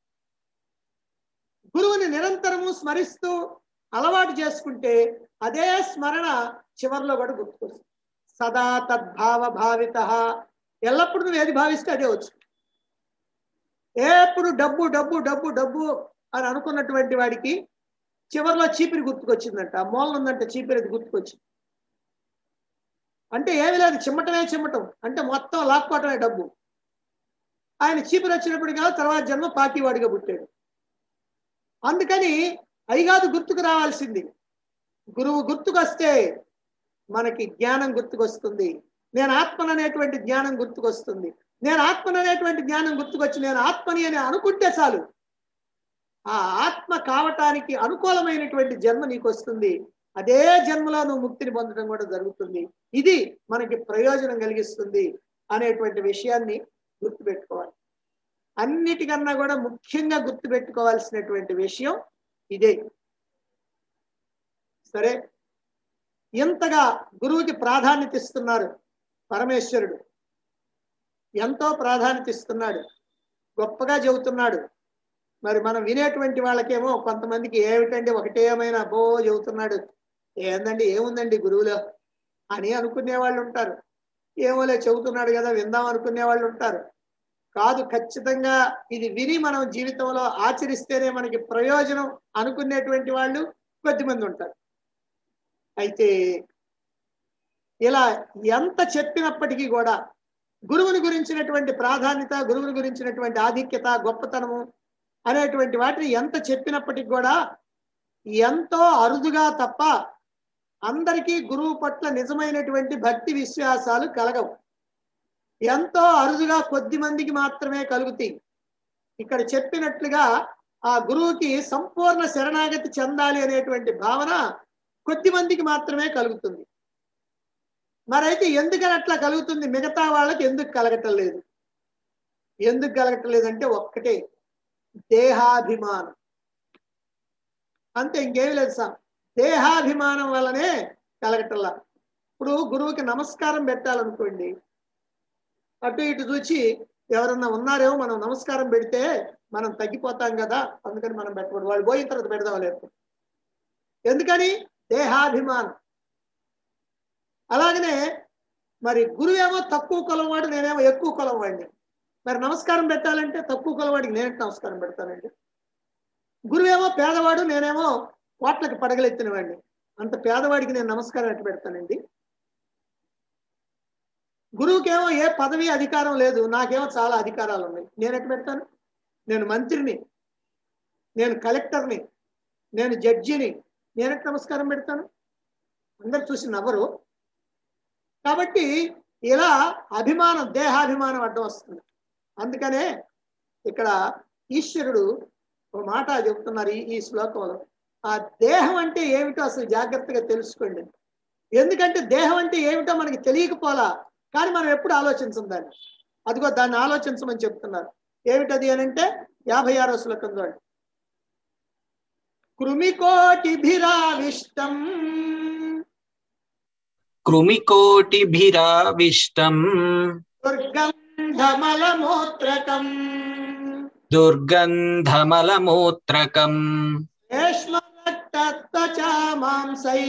గురువుని నిరంతరము స్మరిస్తూ అలవాటు చేసుకుంటే అదే స్మరణ చివరిలో కూడా గుర్తుకొస్తుంది సదా తద్భావ భావిత ఎల్లప్పుడూ నువ్వు ఏది భావిస్తే అదే వచ్చు ఎప్పుడు డబ్బు డబ్బు డబ్బు డబ్బు అని అనుకున్నటువంటి వాడికి చివరిలో చీపిరి గుర్తుకొచ్చిందంట ఆ మూలన ఉందంట చీపిరి అది గుర్తుకొచ్చింది అంటే ఏమి లేదు చిమ్మటమే చిమ్మటం అంటే మొత్తం లాక్కోవటమే డబ్బు ఆయన చీపిరి వచ్చినప్పటికీ తర్వాత జన్మ పాకివాడిగా పుట్టాడు అందుకని అయ్యగాదు గుర్తుకు రావాల్సింది గురువు గుర్తుకొస్తే మనకి జ్ఞానం గుర్తుకొస్తుంది నేను ఆత్మను అనేటువంటి జ్ఞానం గుర్తుకొస్తుంది నేను ఆత్మను అనేటువంటి జ్ఞానం గుర్తుకొచ్చి నేను ఆత్మని అని అనుకుంటే చాలు ఆ ఆత్మ కావటానికి అనుకూలమైనటువంటి జన్మ నీకు వస్తుంది అదే జన్మలో నువ్వు ముక్తిని పొందడం కూడా జరుగుతుంది ఇది మనకి ప్రయోజనం కలిగిస్తుంది అనేటువంటి విషయాన్ని గుర్తుపెట్టుకోవాలి అన్నిటికన్నా కూడా ముఖ్యంగా గుర్తుపెట్టుకోవాల్సినటువంటి విషయం ఇదే సరే ఎంతగా గురువుకి ప్రాధాన్యత ఇస్తున్నారు పరమేశ్వరుడు ఎంతో ప్రాధాన్యత ఇస్తున్నాడు గొప్పగా చెబుతున్నాడు మరి మనం వినేటువంటి వాళ్ళకేమో కొంతమందికి ఏమిటండి ఒకటే ఏమైనా అబ్బో చెబుతున్నాడు ఏందండి ఏముందండి గురువులో అని అనుకునే వాళ్ళు ఉంటారు ఏమోలే చెబుతున్నాడు కదా విందాం అనుకునే వాళ్ళు ఉంటారు కాదు ఖచ్చితంగా ఇది విని మనం జీవితంలో ఆచరిస్తేనే మనకి ప్రయోజనం అనుకునేటువంటి వాళ్ళు కొద్దిమంది ఉంటారు అయితే ఇలా ఎంత చెప్పినప్పటికీ కూడా గురువుని గురించినటువంటి ప్రాధాన్యత గురువుని గురించినటువంటి ఆధిక్యత గొప్పతనము అనేటువంటి వాటిని ఎంత చెప్పినప్పటికి కూడా ఎంతో అరుదుగా తప్ప అందరికీ గురువు పట్ల నిజమైనటువంటి భక్తి విశ్వాసాలు కలగవు ఎంతో అరుదుగా కొద్ది మందికి మాత్రమే కలుగుతాయి ఇక్కడ చెప్పినట్లుగా ఆ గురువుకి సంపూర్ణ శరణాగతి చెందాలి అనేటువంటి భావన కొద్ది మందికి మాత్రమే కలుగుతుంది మరైతే ఎందుకని అట్లా కలుగుతుంది మిగతా వాళ్ళకి ఎందుకు కలగటం లేదు ఎందుకు కలగటం లేదంటే ఒక్కటే దేహాభిమానం అంతే ఇంకేమి లేదు సార్ దేహాభిమానం వల్లనే కలగటంలా ఇప్పుడు గురువుకి నమస్కారం పెట్టాలనుకోండి అటు ఇటు చూచి ఎవరన్నా ఉన్నారేమో మనం నమస్కారం పెడితే మనం తగ్గిపోతాం కదా అందుకని మనం పెట్టకూడదు వాళ్ళు పోయిన తర్వాత పెడదాం లేదు ఎందుకని దేహాభిమానం అలాగనే మరి గురువేమో తక్కువ కులం వాడు నేనేమో ఎక్కువ కులం వాడిని మరి నమస్కారం పెట్టాలంటే తక్కువ కులం వాడికి నేను నమస్కారం పెడతానండి గురువేమో పేదవాడు నేనేమో కోట్లకి పడగలెత్తిన వాడిని అంత పేదవాడికి నేను నమస్కారం ఎట్టు పెడతానండి గురువుకేమో ఏ పదవి అధికారం లేదు నాకేమో చాలా అధికారాలు ఉన్నాయి నేను ఎట్టు పెడతాను నేను మంత్రిని నేను కలెక్టర్ని నేను జడ్జిని నేను ఎట్టు నమస్కారం పెడతాను అందరు చూసి నవ్వరు కాబట్టి ఇలా అభిమానం దేహాభిమానం అడ్డం వస్తుంది అందుకనే ఇక్కడ ఈశ్వరుడు ఒక మాట చెబుతున్నారు ఈ ఈ శ్లోకంలో ఆ దేహం అంటే ఏమిటో అసలు జాగ్రత్తగా తెలుసుకోండి ఎందుకంటే దేహం అంటే ఏమిటో మనకి తెలియకపోలా కానీ మనం ఎప్పుడు ఆలోచించం దాన్ని అదిగో దాన్ని ఆలోచించమని చెప్తున్నారు ఏమిటది అని అంటే యాభై ఆరో శ్లోకం చూడండి కృమికోటిభిరావిష్టం కృమికోటిభిరావిష్టం దుర్గంధమలమూత్రకం దుర్గంధమలమూత్రకం శ్లేష్మరక్తత్వచామాంసై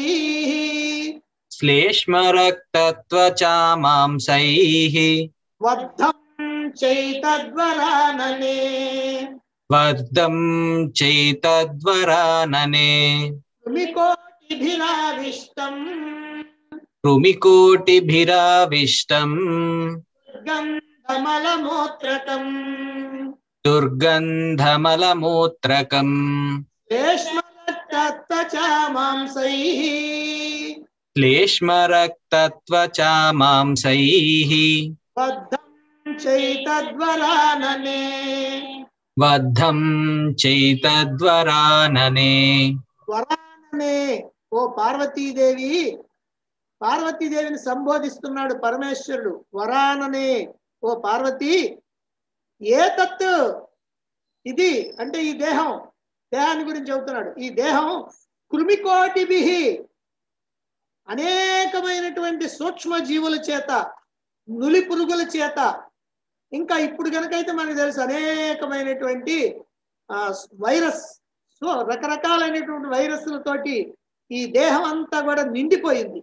శ్లేష్మరక్తత్వచామాంసైః వద్ధం చైతద్వరాననే వర్ధం చైతద్వరాననే కృమికోటిభిరావిష్టం కృమికోటిభిరావిష్టం దుర్గంధమలమూత్రకం దుర్గంధమలమూత్రకం శ్లేష్మరక్తత్వచామాంసై శ్లేష్మరక్తత్వచామాంసైః బద్ధం చైతద్వరాననే వద్ధం చైతద్వరాననే వరాననే ఓ పార్వతీదేవి పార్వతీదేవిని సంబోధిస్తున్నాడు పరమేశ్వరుడు వరాననే ఓ పార్వతి ఏ తత్తు ఇది అంటే ఈ దేహం దేహాన్ని గురించి చెబుతున్నాడు ఈ దేహం కృమికోటిభి అనేకమైనటువంటి సూక్ష్మ జీవుల చేత నులి పురుగుల చేత ఇంకా ఇప్పుడు కనుకైతే మనకు తెలుసు అనేకమైనటువంటి ఆ, వైరస్ సో రకరకాలైనటువంటి వైరస్లతోటి ఈ దేహం అంతా కూడా నిండిపోయింది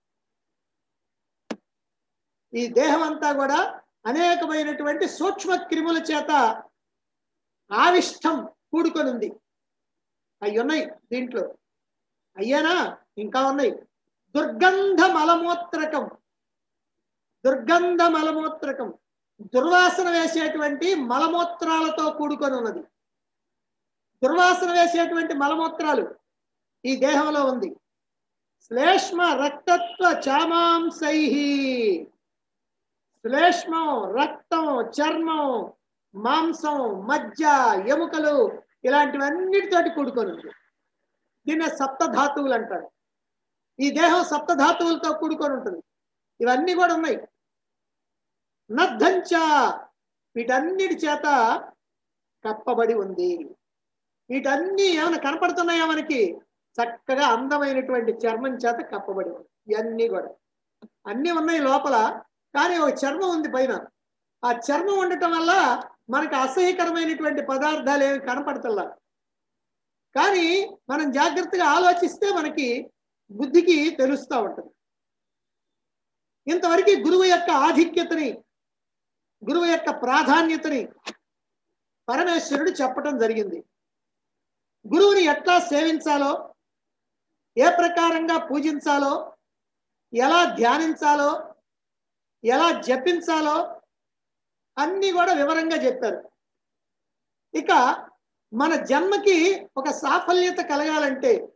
ఈ దేహం అంతా కూడా అనేకమైనటువంటి సూక్ష్మ క్రిముల చేత ఆవిష్టం కూడుకొని ఉంది అవి ఉన్నాయి దీంట్లో అయ్యానా ఇంకా ఉన్నాయి దుర్గంధ మలమూత్రకం దుర్గంధ మలమూత్రకం దుర్వాసన వేసేటువంటి మలమూత్రాలతో కూడుకొని ఉన్నది దుర్వాసన వేసేటువంటి మలమూత్రాలు ఈ దేహంలో ఉంది శ్లేష్మ రక్తత్వ చామాంసై శ్లేష్మం రక్తం చర్మం మాంసం మజ్జ ఎముకలు ఇలాంటివన్నిటితోటి కూడుకొని ఉంది దీన్ని సప్తధాతువులు అంటారు ఈ దేహం సప్తధాతువులతో కూడుకొని ఉంటుంది ఇవన్నీ కూడా ఉన్నాయి నద్ధంచ వీటన్నిటి చేత కప్పబడి ఉంది వీటన్నీ ఏమైనా కనపడుతున్నాయా మనకి చక్కగా అందమైనటువంటి చర్మం చేత కప్పబడి ఉంది ఇవన్నీ కూడా అన్నీ ఉన్నాయి లోపల కానీ ఒక చర్మం ఉంది పైన ఆ చర్మం ఉండటం వల్ల మనకు అసహ్యకరమైనటువంటి పదార్థాలు ఏమి కనపడతల్లా కానీ మనం జాగ్రత్తగా ఆలోచిస్తే మనకి బుద్ధికి తెలుస్తూ ఉంటుంది ఇంతవరకు గురువు యొక్క ఆధిక్యతని గురువు యొక్క ప్రాధాన్యతని పరమేశ్వరుడు చెప్పటం జరిగింది గురువుని ఎట్లా సేవించాలో ఏ ప్రకారంగా పూజించాలో ఎలా ధ్యానించాలో ఎలా జపించాలో అన్నీ కూడా వివరంగా చెప్పారు ఇక మన జన్మకి ఒక సాఫల్యత కలగాలంటే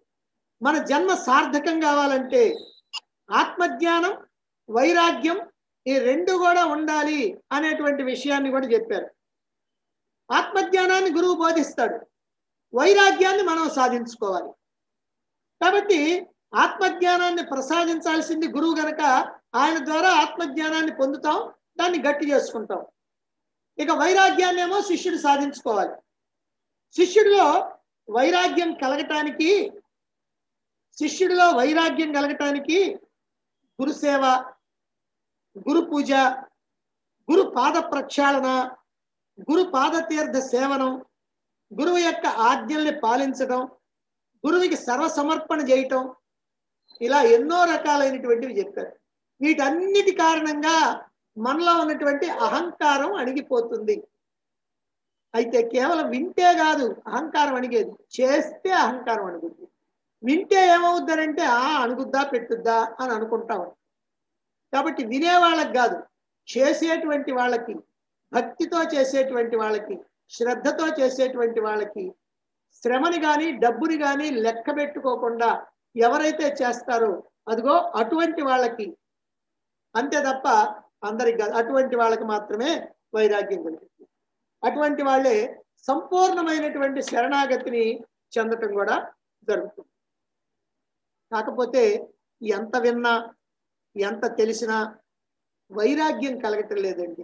మన జన్మ సార్థకం కావాలంటే ఆత్మజ్ఞానం వైరాగ్యం ఈ రెండు కూడా ఉండాలి అనేటువంటి విషయాన్ని కూడా చెప్పారు ఆత్మజ్ఞానాన్ని గురువు బోధిస్తాడు వైరాగ్యాన్ని మనం సాధించుకోవాలి కాబట్టి ఆత్మజ్ఞానాన్ని ప్రసాదించాల్సింది గురువు గనక ఆయన ద్వారా ఆత్మజ్ఞానాన్ని పొందుతాం దాన్ని గట్టి చేసుకుంటాం ఇక వైరాగ్యాన్ని ఏమో శిష్యుడు సాధించుకోవాలి శిష్యుడిలో వైరాగ్యం కలగటానికి శిష్యుడిలో వైరాగ్యం కలగటానికి గురుసేవ గురు పూజ గురు పాద ప్రక్షాళన గురు పాదతీర్థ సేవనం గురువు యొక్క ఆజ్ఞల్ని పాలించడం గురువుకి సర్వసమర్పణ చేయటం ఇలా ఎన్నో రకాలైనటువంటివి చెప్పారు వీటన్నిటి కారణంగా మనలో ఉన్నటువంటి అహంకారం అణిగిపోతుంది అయితే కేవలం వింటే కాదు అహంకారం అణిగేది చేస్తే అహంకారం అణుగుద్ది వింటే ఏమవుద్దనంటే ఆ అణుగుద్దా పెట్టుద్దా అని అనుకుంటాం కాబట్టి వినే వాళ్ళకి కాదు చేసేటువంటి వాళ్ళకి భక్తితో చేసేటువంటి వాళ్ళకి శ్రద్ధతో చేసేటువంటి వాళ్ళకి శ్రమని కానీ డబ్బుని కానీ లెక్క పెట్టుకోకుండా ఎవరైతే చేస్తారో అదిగో అటువంటి వాళ్ళకి అంతే తప్ప అందరికి కాదు అటువంటి వాళ్ళకి మాత్రమే వైరాగ్యం కలుగుతుంది అటువంటి వాళ్ళే సంపూర్ణమైనటువంటి శరణాగతిని చెందటం కూడా జరుగుతుంది కాకపోతే ఎంత విన్నా ఎంత తెలిసినా వైరాగ్యం కలగటం లేదండి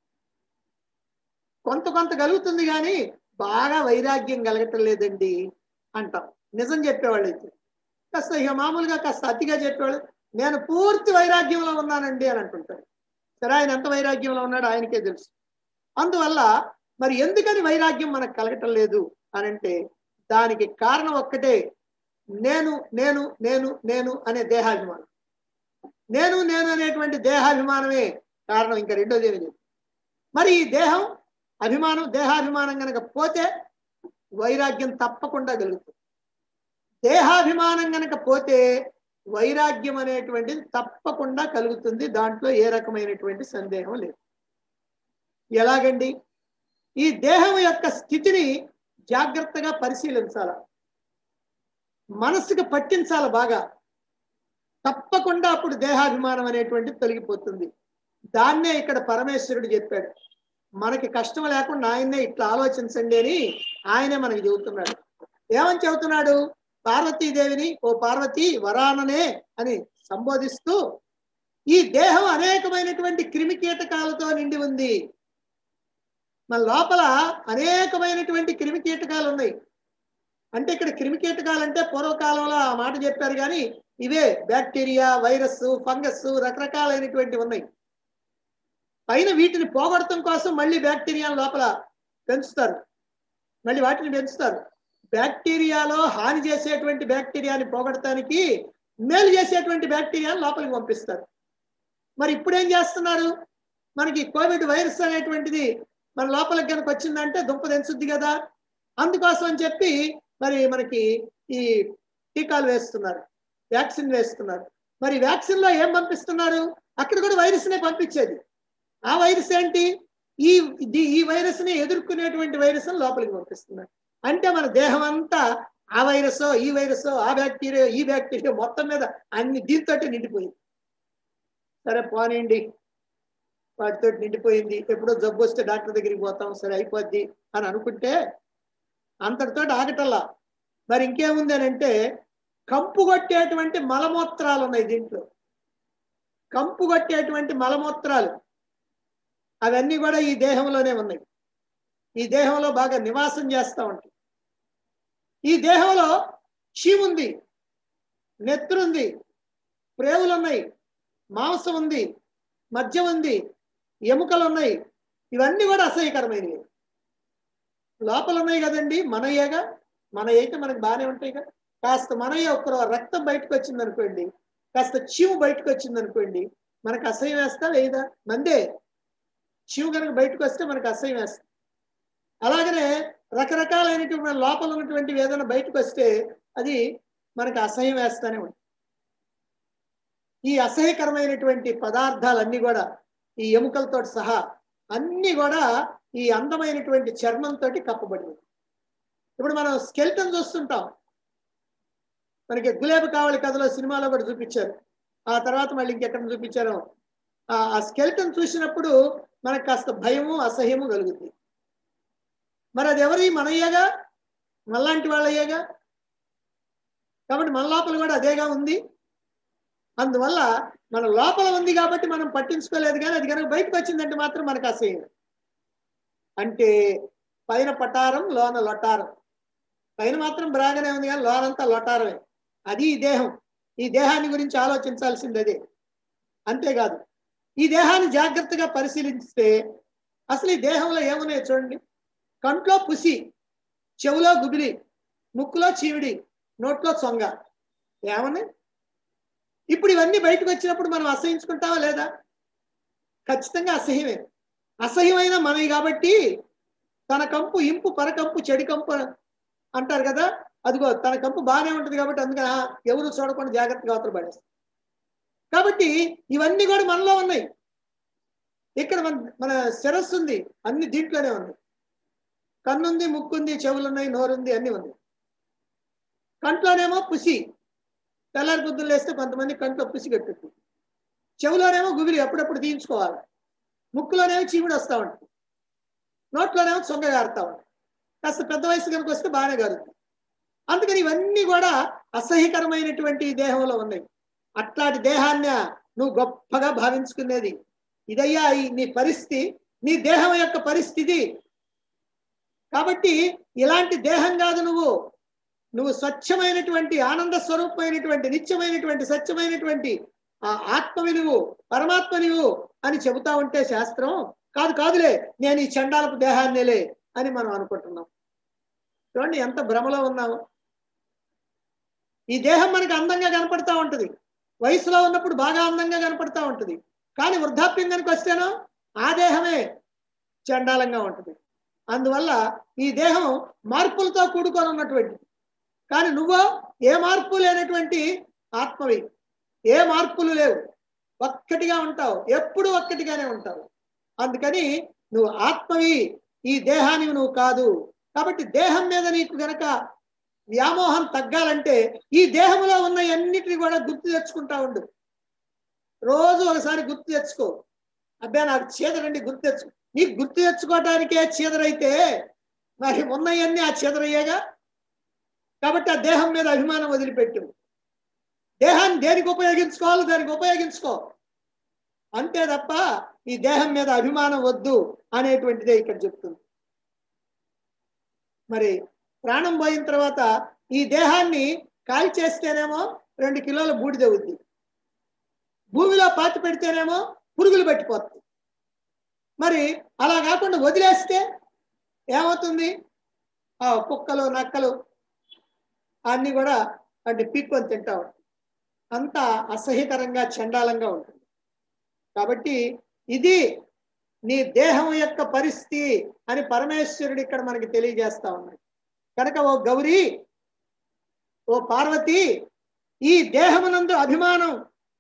కొంత కొంత కలుగుతుంది కానీ బాగా వైరాగ్యం కలగటం లేదండి అంటాం నిజం చెప్పేవాళ్ళు అయితే కాస్త ఇక మామూలుగా కాస్త అతిగా చెప్పేవాళ్ళు నేను పూర్తి వైరాగ్యంలో ఉన్నానండి అని అంటుంటాడు సరే ఆయన ఎంత వైరాగ్యంలో ఉన్నాడో ఆయనకే తెలుసు అందువల్ల మరి ఎందుకని వైరాగ్యం మనకు కలగటం లేదు అని అంటే దానికి కారణం ఒక్కటే నేను నేను నేను నేను అనే దేహాభిమానం నేను నేను అనేటువంటి దేహాభిమానమే కారణం ఇంకా రెండోది ఏమి లేదు మరి ఈ దేహం అభిమానం దేహాభిమానం కనుక పోతే వైరాగ్యం తప్పకుండా కలుగుతుంది దేహాభిమానం కనుక పోతే వైరాగ్యం అనేటువంటిది తప్పకుండా కలుగుతుంది దాంట్లో ఏ రకమైనటువంటి సందేహం లేదు ఎలాగండి ఈ దేహం యొక్క స్థితిని జాగ్రత్తగా పరిశీలించాల మనసుకు పట్టించాల బాగా తప్పకుండా అప్పుడు దేహాభిమానం అనేటువంటిది తొలగిపోతుంది దాన్నే ఇక్కడ పరమేశ్వరుడు చెప్పాడు మనకి కష్టం లేకుండా ఆయన్నే ఇట్లా ఆలోచించండి అని ఆయనే మనకి చెబుతున్నాడు ఏమని చెబుతున్నాడు పార్వతీదేవిని ఓ పార్వతి వరాననే అని సంబోధిస్తూ ఈ దేహం అనేకమైనటువంటి క్రిమి కీటకాలతో నిండి ఉంది మన లోపల అనేకమైనటువంటి క్రిమి కీటకాలు ఉన్నాయి అంటే ఇక్కడ క్రిమి కీటకాలు అంటే పూర్వకాలంలో ఆ మాట చెప్పారు కానీ ఇవే బ్యాక్టీరియా వైరస్ ఫంగస్ రకరకాలైనటువంటి ఉన్నాయి పైన వీటిని పోగొడటం కోసం మళ్ళీ బ్యాక్టీరియా లోపల పెంచుతారు మళ్ళీ వాటిని పెంచుతారు బ్యాక్టీరియాలో హాని చేసేటువంటి బ్యాక్టీరియాని పోగొడటానికి మేలు చేసేటువంటి బ్యాక్టీరియాని లోపలికి పంపిస్తారు మరి ఇప్పుడు ఏం చేస్తున్నారు మనకి కోవిడ్ వైరస్ అనేటువంటిది మన లోపలికి కనుక వచ్చిందంటే దుంప తెంచుద్ది కదా అందుకోసం అని చెప్పి మరి మనకి ఈ టీకాలు వేస్తున్నారు వ్యాక్సిన్ వేస్తున్నారు మరి వ్యాక్సిన్ లో ఏం పంపిస్తున్నారు అక్కడ కూడా వైరస్నే పంపించేది ఆ వైరస్ ఏంటి ఈ ఇది- ఈ వైరస్ ని ఎదుర్కొనేటువంటి వైరస్ లోపలికి పంపిస్తున్నారు అంటే మన దేహం అంతా ఆ వైరస్ ఈ వైరస్ ఆ బ్యాక్టీరియా ఈ బ్యాక్టీరియా మొత్తం మీద అన్ని దీంతో నిండిపోయింది సరే పోనీయండి వాటితో నిండిపోయింది ఎప్పుడో జబ్బు వస్తే డాక్టర్ దగ్గరికి పోతాం సరే అయిపోద్ది అని అనుకుంటే అంతటితో ఆగటల్లా మరి ఇంకేముంది అని అంటే కంపు కొట్టేటువంటి మలమూత్రాలు ఉన్నాయి దీంట్లో కంపు కొట్టేటువంటి మలమూత్రాలు అవన్నీ కూడా ఈ దేహంలోనే ఉన్నాయి ఈ దేహంలో బాగా నివాసం చేస్తూ ఉంటాయి ఈ దేహంలో చీముంది నెత్తురుంది ప్రేవులు ఉన్నాయి మాంసం ఉంది మద్యం ఉంది ఎముకలు ఉన్నాయి ఇవన్నీ కూడా అసహ్యకరమైనవి లోపల ఉన్నాయి కదండి మనయ్యేగా మన అయితే మనకు బాగానే ఉంటాయి కదా కాస్త మనయ్య ఒక రక్తం బయటకు వచ్చింది అనుకోండి కాస్త చీము బయటకు వచ్చింది అనుకోండి మనకు అసహ్యం వేస్తా లేదా మందే చీము కనుక బయటకు వస్తే మనకు అసహ్యం వేస్తా అలాగనే రకరకాలైనటువంటి మన లోపల ఉన్నటువంటి ఏదైనా బయటకు వస్తే అది మనకు అసహ్యం వేస్తానే ఉంటుంది ఈ అసహ్యకరమైనటువంటి పదార్థాలన్నీ కూడా ఈ ఎముకలతో సహా అన్ని కూడా ఈ అందమైనటువంటి చర్మంతో కప్పబడి ఉంది ఇప్పుడు మనం స్కెల్టన్ చూస్తుంటాం మనకి గులేబి కావలి కథలో సినిమాలో కూడా చూపించారు ఆ తర్వాత మళ్ళీ ఇంకెక్కడ చూపించారో ఆ ఆ స్కెల్టన్ చూసినప్పుడు మనకు కాస్త భయము అసహ్యము కలుగుతుంది మరి అది ఎవరి మనయ్యగా మనలాంటి వాళ్ళయ్యగా కాబట్టి మన లోపల కూడా అదేగా ఉంది అందువల్ల మన లోపల ఉంది కాబట్టి మనం పట్టించుకోలేదు కానీ అది కనుక బయటకు వచ్చిందంటే మాత్రం మనకు అసహ్యం అంటే పైన పటారం లోన లొటారం పైన మాత్రం బాగానే ఉంది కానీ లోనంతా లొటారమే అది ఈ దేహం ఈ దేహాన్ని గురించి ఆలోచించాల్సింది అదే అంతేకాదు ఈ దేహాన్ని జాగ్రత్తగా పరిశీలిస్తే అసలు ఈ దేహంలో ఏమున్నాయో చూడండి కంట్లో పుసి చెవులో గుబిలి ముక్కులో చీవిడి నోట్లో చొంగ ఏమన్నాయి ఇప్పుడు ఇవన్నీ బయటకు వచ్చినప్పుడు మనం అసహించుకుంటావా లేదా ఖచ్చితంగా అసహ్యమే అసహ్యమైన మనవి కాబట్టి తన కంపు ఇంపు పరకంపు చెడి కంపు అంటారు కదా అదిగో తన కంపు బాగానే ఉంటుంది కాబట్టి అందుకని ఆ, ఎవరు చూడకుండా జాగ్రత్తగా అవతల పడేస్తారు కాబట్టి ఇవన్నీ కూడా మనలో ఉన్నాయి ఇక్కడ మన మన శిరస్సు ఉంది అన్ని దీంట్లోనే ఉంది కన్నుంది ముక్కుంది చెవులు ఉన్నాయి నోరుంది అన్ని ఉంది కంట్లోనేమో పుసి తెల్లారి పొద్దున్న లేస్తే కొంతమంది కంట్లో పుసి కట్టుతుంది చెవులోనేమో గుబిలి అప్పుడప్పుడు తీయించుకోవాలి ముక్కులోనేమో చీముడు వస్తూ ఉంటుంది నోట్లోనేమో సొంగ గారుతా ఉంటుంది కాస్త పెద్ద వయసు కనుక వస్తే బాగానే గారుతుంది అందుకని ఇవన్నీ కూడా అసహ్యకరమైనటువంటి ఈ దేహంలో ఉన్నాయి అట్లాంటి దేహాన్ని నువ్వు గొప్పగా భావించుకునేది ఇదయ్యా ఈ నీ పరిస్థితి నీ దేహం యొక్క పరిస్థితి కాబట్టి ఇలాంటి దేహం కాదు నువ్వు నువ్వు స్వచ్ఛమైనటువంటి ఆనంద స్వరూపమైనటువంటి నిత్యమైనటువంటి సత్యమైనటువంటి ఆ ఆత్మవి నువ్వు పరమాత్మ నువ్వు అని చెబుతా ఉంటే శాస్త్రం కాదు కాదులే నేను ఈ చండాలపు దేహాన్నేలే అని మనం అనుకుంటున్నాం చూడండి ఎంత భ్రమలో ఉన్నావు ఈ దేహం మనకి అందంగా కనపడతా ఉంటది వయసులో ఉన్నప్పుడు బాగా అందంగా కనపడతా ఉంటది కానీ వృద్ధాప్యం కనుక వస్తేనో ఆ దేహమే చండాలంగా ఉంటుంది అందువల్ల ఈ దేహం మార్పులతో కూడుకొని ఉన్నటువంటిది కానీ నువ్వో ఏ మార్పు లేనటువంటి ఆత్మవి ఏ మార్పులు లేవు ఒక్కటిగా ఉంటావు ఎప్పుడు ఒక్కటిగానే ఉంటావు అందుకని నువ్వు ఆత్మవి ఈ దేహానికి నువ్వు కాదు కాబట్టి దేహం మీద నీకు గనక వ్యామోహం తగ్గాలంటే ఈ దేహంలో ఉన్న అన్నిటిని కూడా గుర్తు తెచ్చుకుంటా ఉండు రోజు ఒకసారి గుర్తు తెచ్చుకో అబ్బా నాకు చీదరండి గుర్తు తెచ్చు నీకు గుర్తు తెచ్చుకోవటానికే చీదరైతే మరి ఉన్నవన్నీ ఆ చీదరయ్యేగా కాబట్టి ఆ దేహం మీద అభిమానం వదిలిపెట్టు దేహాన్ని దేనికి ఉపయోగించుకోవాలో దానికి ఉపయోగించుకో అంతే తప్ప ఈ దేహం మీద అభిమానం వద్దు అనేటువంటిదే ఇక్కడ చెప్తుంది మరి ప్రాణం పోయిన తర్వాత ఈ దేహాన్ని కాల్చేస్తేనేమో రెండు కిలోల బూడిద అవుద్ది భూమిలో పాతి పెడితేనేమో పురుగులు పట్టిపోతుంది మరి అలా కాకుండా వదిలేస్తే ఏమవుతుంది ఆ కుక్కలు నక్కలు అన్ని కూడా వాటిని పీక్కొని తింటా ఉంటాయి అంత అసహ్యకరంగా చండాలంగా ఉంటుంది కాబట్టి ఇది నీ దేహం యొక్క పరిస్థితి అని పరమేశ్వరుడు ఇక్కడ మనకి తెలియజేస్తా ఉన్నాడు కనుక ఓ గౌరీ ఓ పార్వతి ఈ దేహమునందు అభిమానం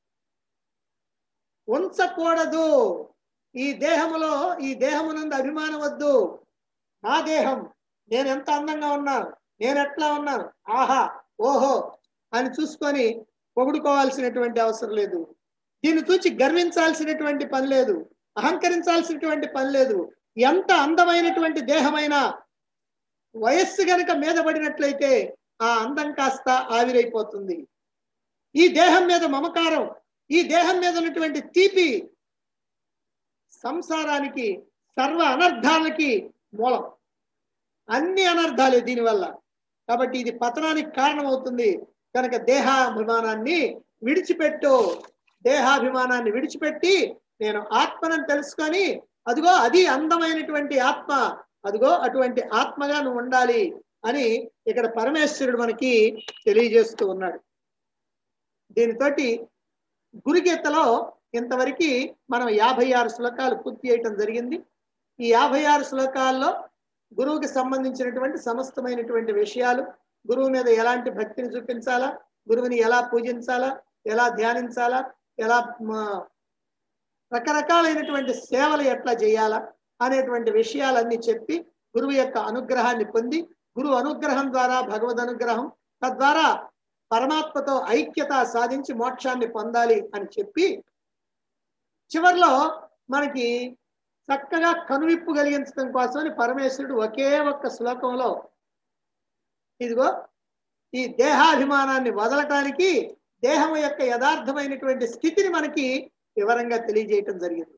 ఉంచకూడదు ఈ దేహములో ఈ దేహమునందు అభిమానం వద్దు నా దేహం నేను ఎంత అందంగా ఉన్నాను నేను ఎట్లా ఉన్నాను ఆహా ఓహో అని చూసుకొని పొగుడుకోవాల్సినటువంటి అవసరం లేదు దీన్ని చూచి గర్వించాల్సినటువంటి పని లేదు అహంకరించాల్సినటువంటి పని లేదు ఎంత అందమైనటువంటి దేహమైనా వయస్సు గనక మీద పడినట్లయితే ఆ అందం కాస్త ఆవిరైపోతుంది ఈ దేహం మీద మమకారం ఈ దేహం మీద ఉన్నటువంటి తీపి సంసారానికి సర్వ అనర్థాలకి మూలం అన్ని అనర్థాలే దీనివల్ల కాబట్టి ఇది పతనానికి కారణమవుతుంది కనుక దేహాభిమానాన్ని విడిచిపెట్టు దేహాభిమానాన్ని విడిచిపెట్టి నేను ఆత్మనని తెలుసుకొని అదిగో అది అందమైనటువంటి ఆత్మ అదిగో అటువంటి ఆత్మగా నువ్వు ఉండాలి అని ఇక్కడ పరమేశ్వరుడు మనకి తెలియజేస్తూ ఉన్నాడు దీనితోటి గురుగీతలో ఇంతవరకు మనం యాభై ఆరు శ్లోకాలు పూర్తి చేయటం జరిగింది ఈ యాభై ఆరు శ్లోకాల్లో గురువుకి సంబంధించినటువంటి సమస్తమైనటువంటి విషయాలు గురువు మీద ఎలాంటి భక్తిని చూపించాలా గురువుని ఎలా పూజించాలా ఎలా ధ్యానించాలా ఎలా మ- రకరకాలైనటువంటి సేవలు ఎట్లా చేయాలా అనేటువంటి విషయాలన్నీ చెప్పి గురువు యొక్క అనుగ్రహాన్ని పొంది గురువు అనుగ్రహం ద్వారా భగవద్ అనుగ్రహం తద్వారా పరమాత్మతో ఐక్యత సాధించి మోక్షాన్ని పొందాలి అని చెప్పి చివర్లో మనకి చక్కగా కనువిప్పు కలిగించడం కోసమని పరమేశ్వరుడు ఒకే ఒక్క శ్లోకంలో ఇదిగో ఈ దేహాభిమానాన్ని వదలటానికి దేహం యొక్క యథార్థమైనటువంటి స్థితిని మనకి వివరంగా తెలియజేయటం జరిగింది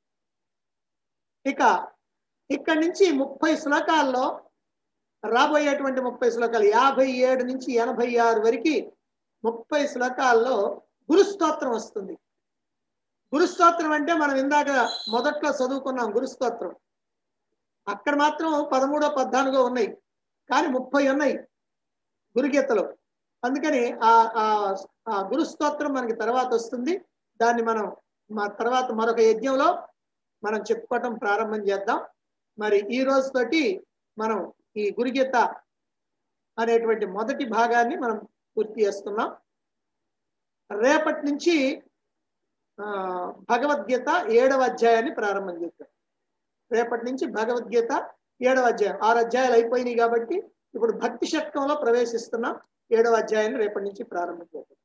ఇక ఇక్కడి నుంచి ముప్పై శ్లోకాల్లో రాబోయేటువంటి ముప్పై శ్లోకాలు యాభై ఏడు నుంచి ఎనభై ఆరు వరకు ముప్పై శ్లోకాల్లో గురుస్తోత్రం వస్తుంది గురుస్తోత్రం అంటే మనం ఇందాక మొదట్లో చదువుకున్నాం గురుస్తోత్రం అక్కడ మాత్రం పదమూడో పద్నాలుగో ఉన్నాయి కానీ ముప్పై ఉన్నాయి గురుగీతలో అందుకని ఆ ఆ- ఆ గురుస్తోత్రం మనకి తర్వాత వస్తుంది దాన్ని మనం మా తర్వాత మరొక యజ్ఞంలో మనం చెప్పుకోవటం ప్రారంభం చేద్దాం మరి ఈ రోజుతోటి మనం ఈ గురుగీత అనేటువంటి మొదటి భాగాన్ని మనం పూర్తి చేస్తున్నాం రేపటి నుంచి ఆ, భగవద్గీత ఏడవ అధ్యాయాన్ని ప్రారంభం చేద్దాం రేపటి నుంచి భగవద్గీత ఏడవ అధ్యాయం ఆరు అధ్యాయాలు అయిపోయినాయి కాబట్టి ఇప్పుడు భక్తి శతకంలో ప్రవేశిస్తున్నాం ఏడవ అధ్యాయాన్ని రేపటి నుంచి ప్రారంభం చేద్దాం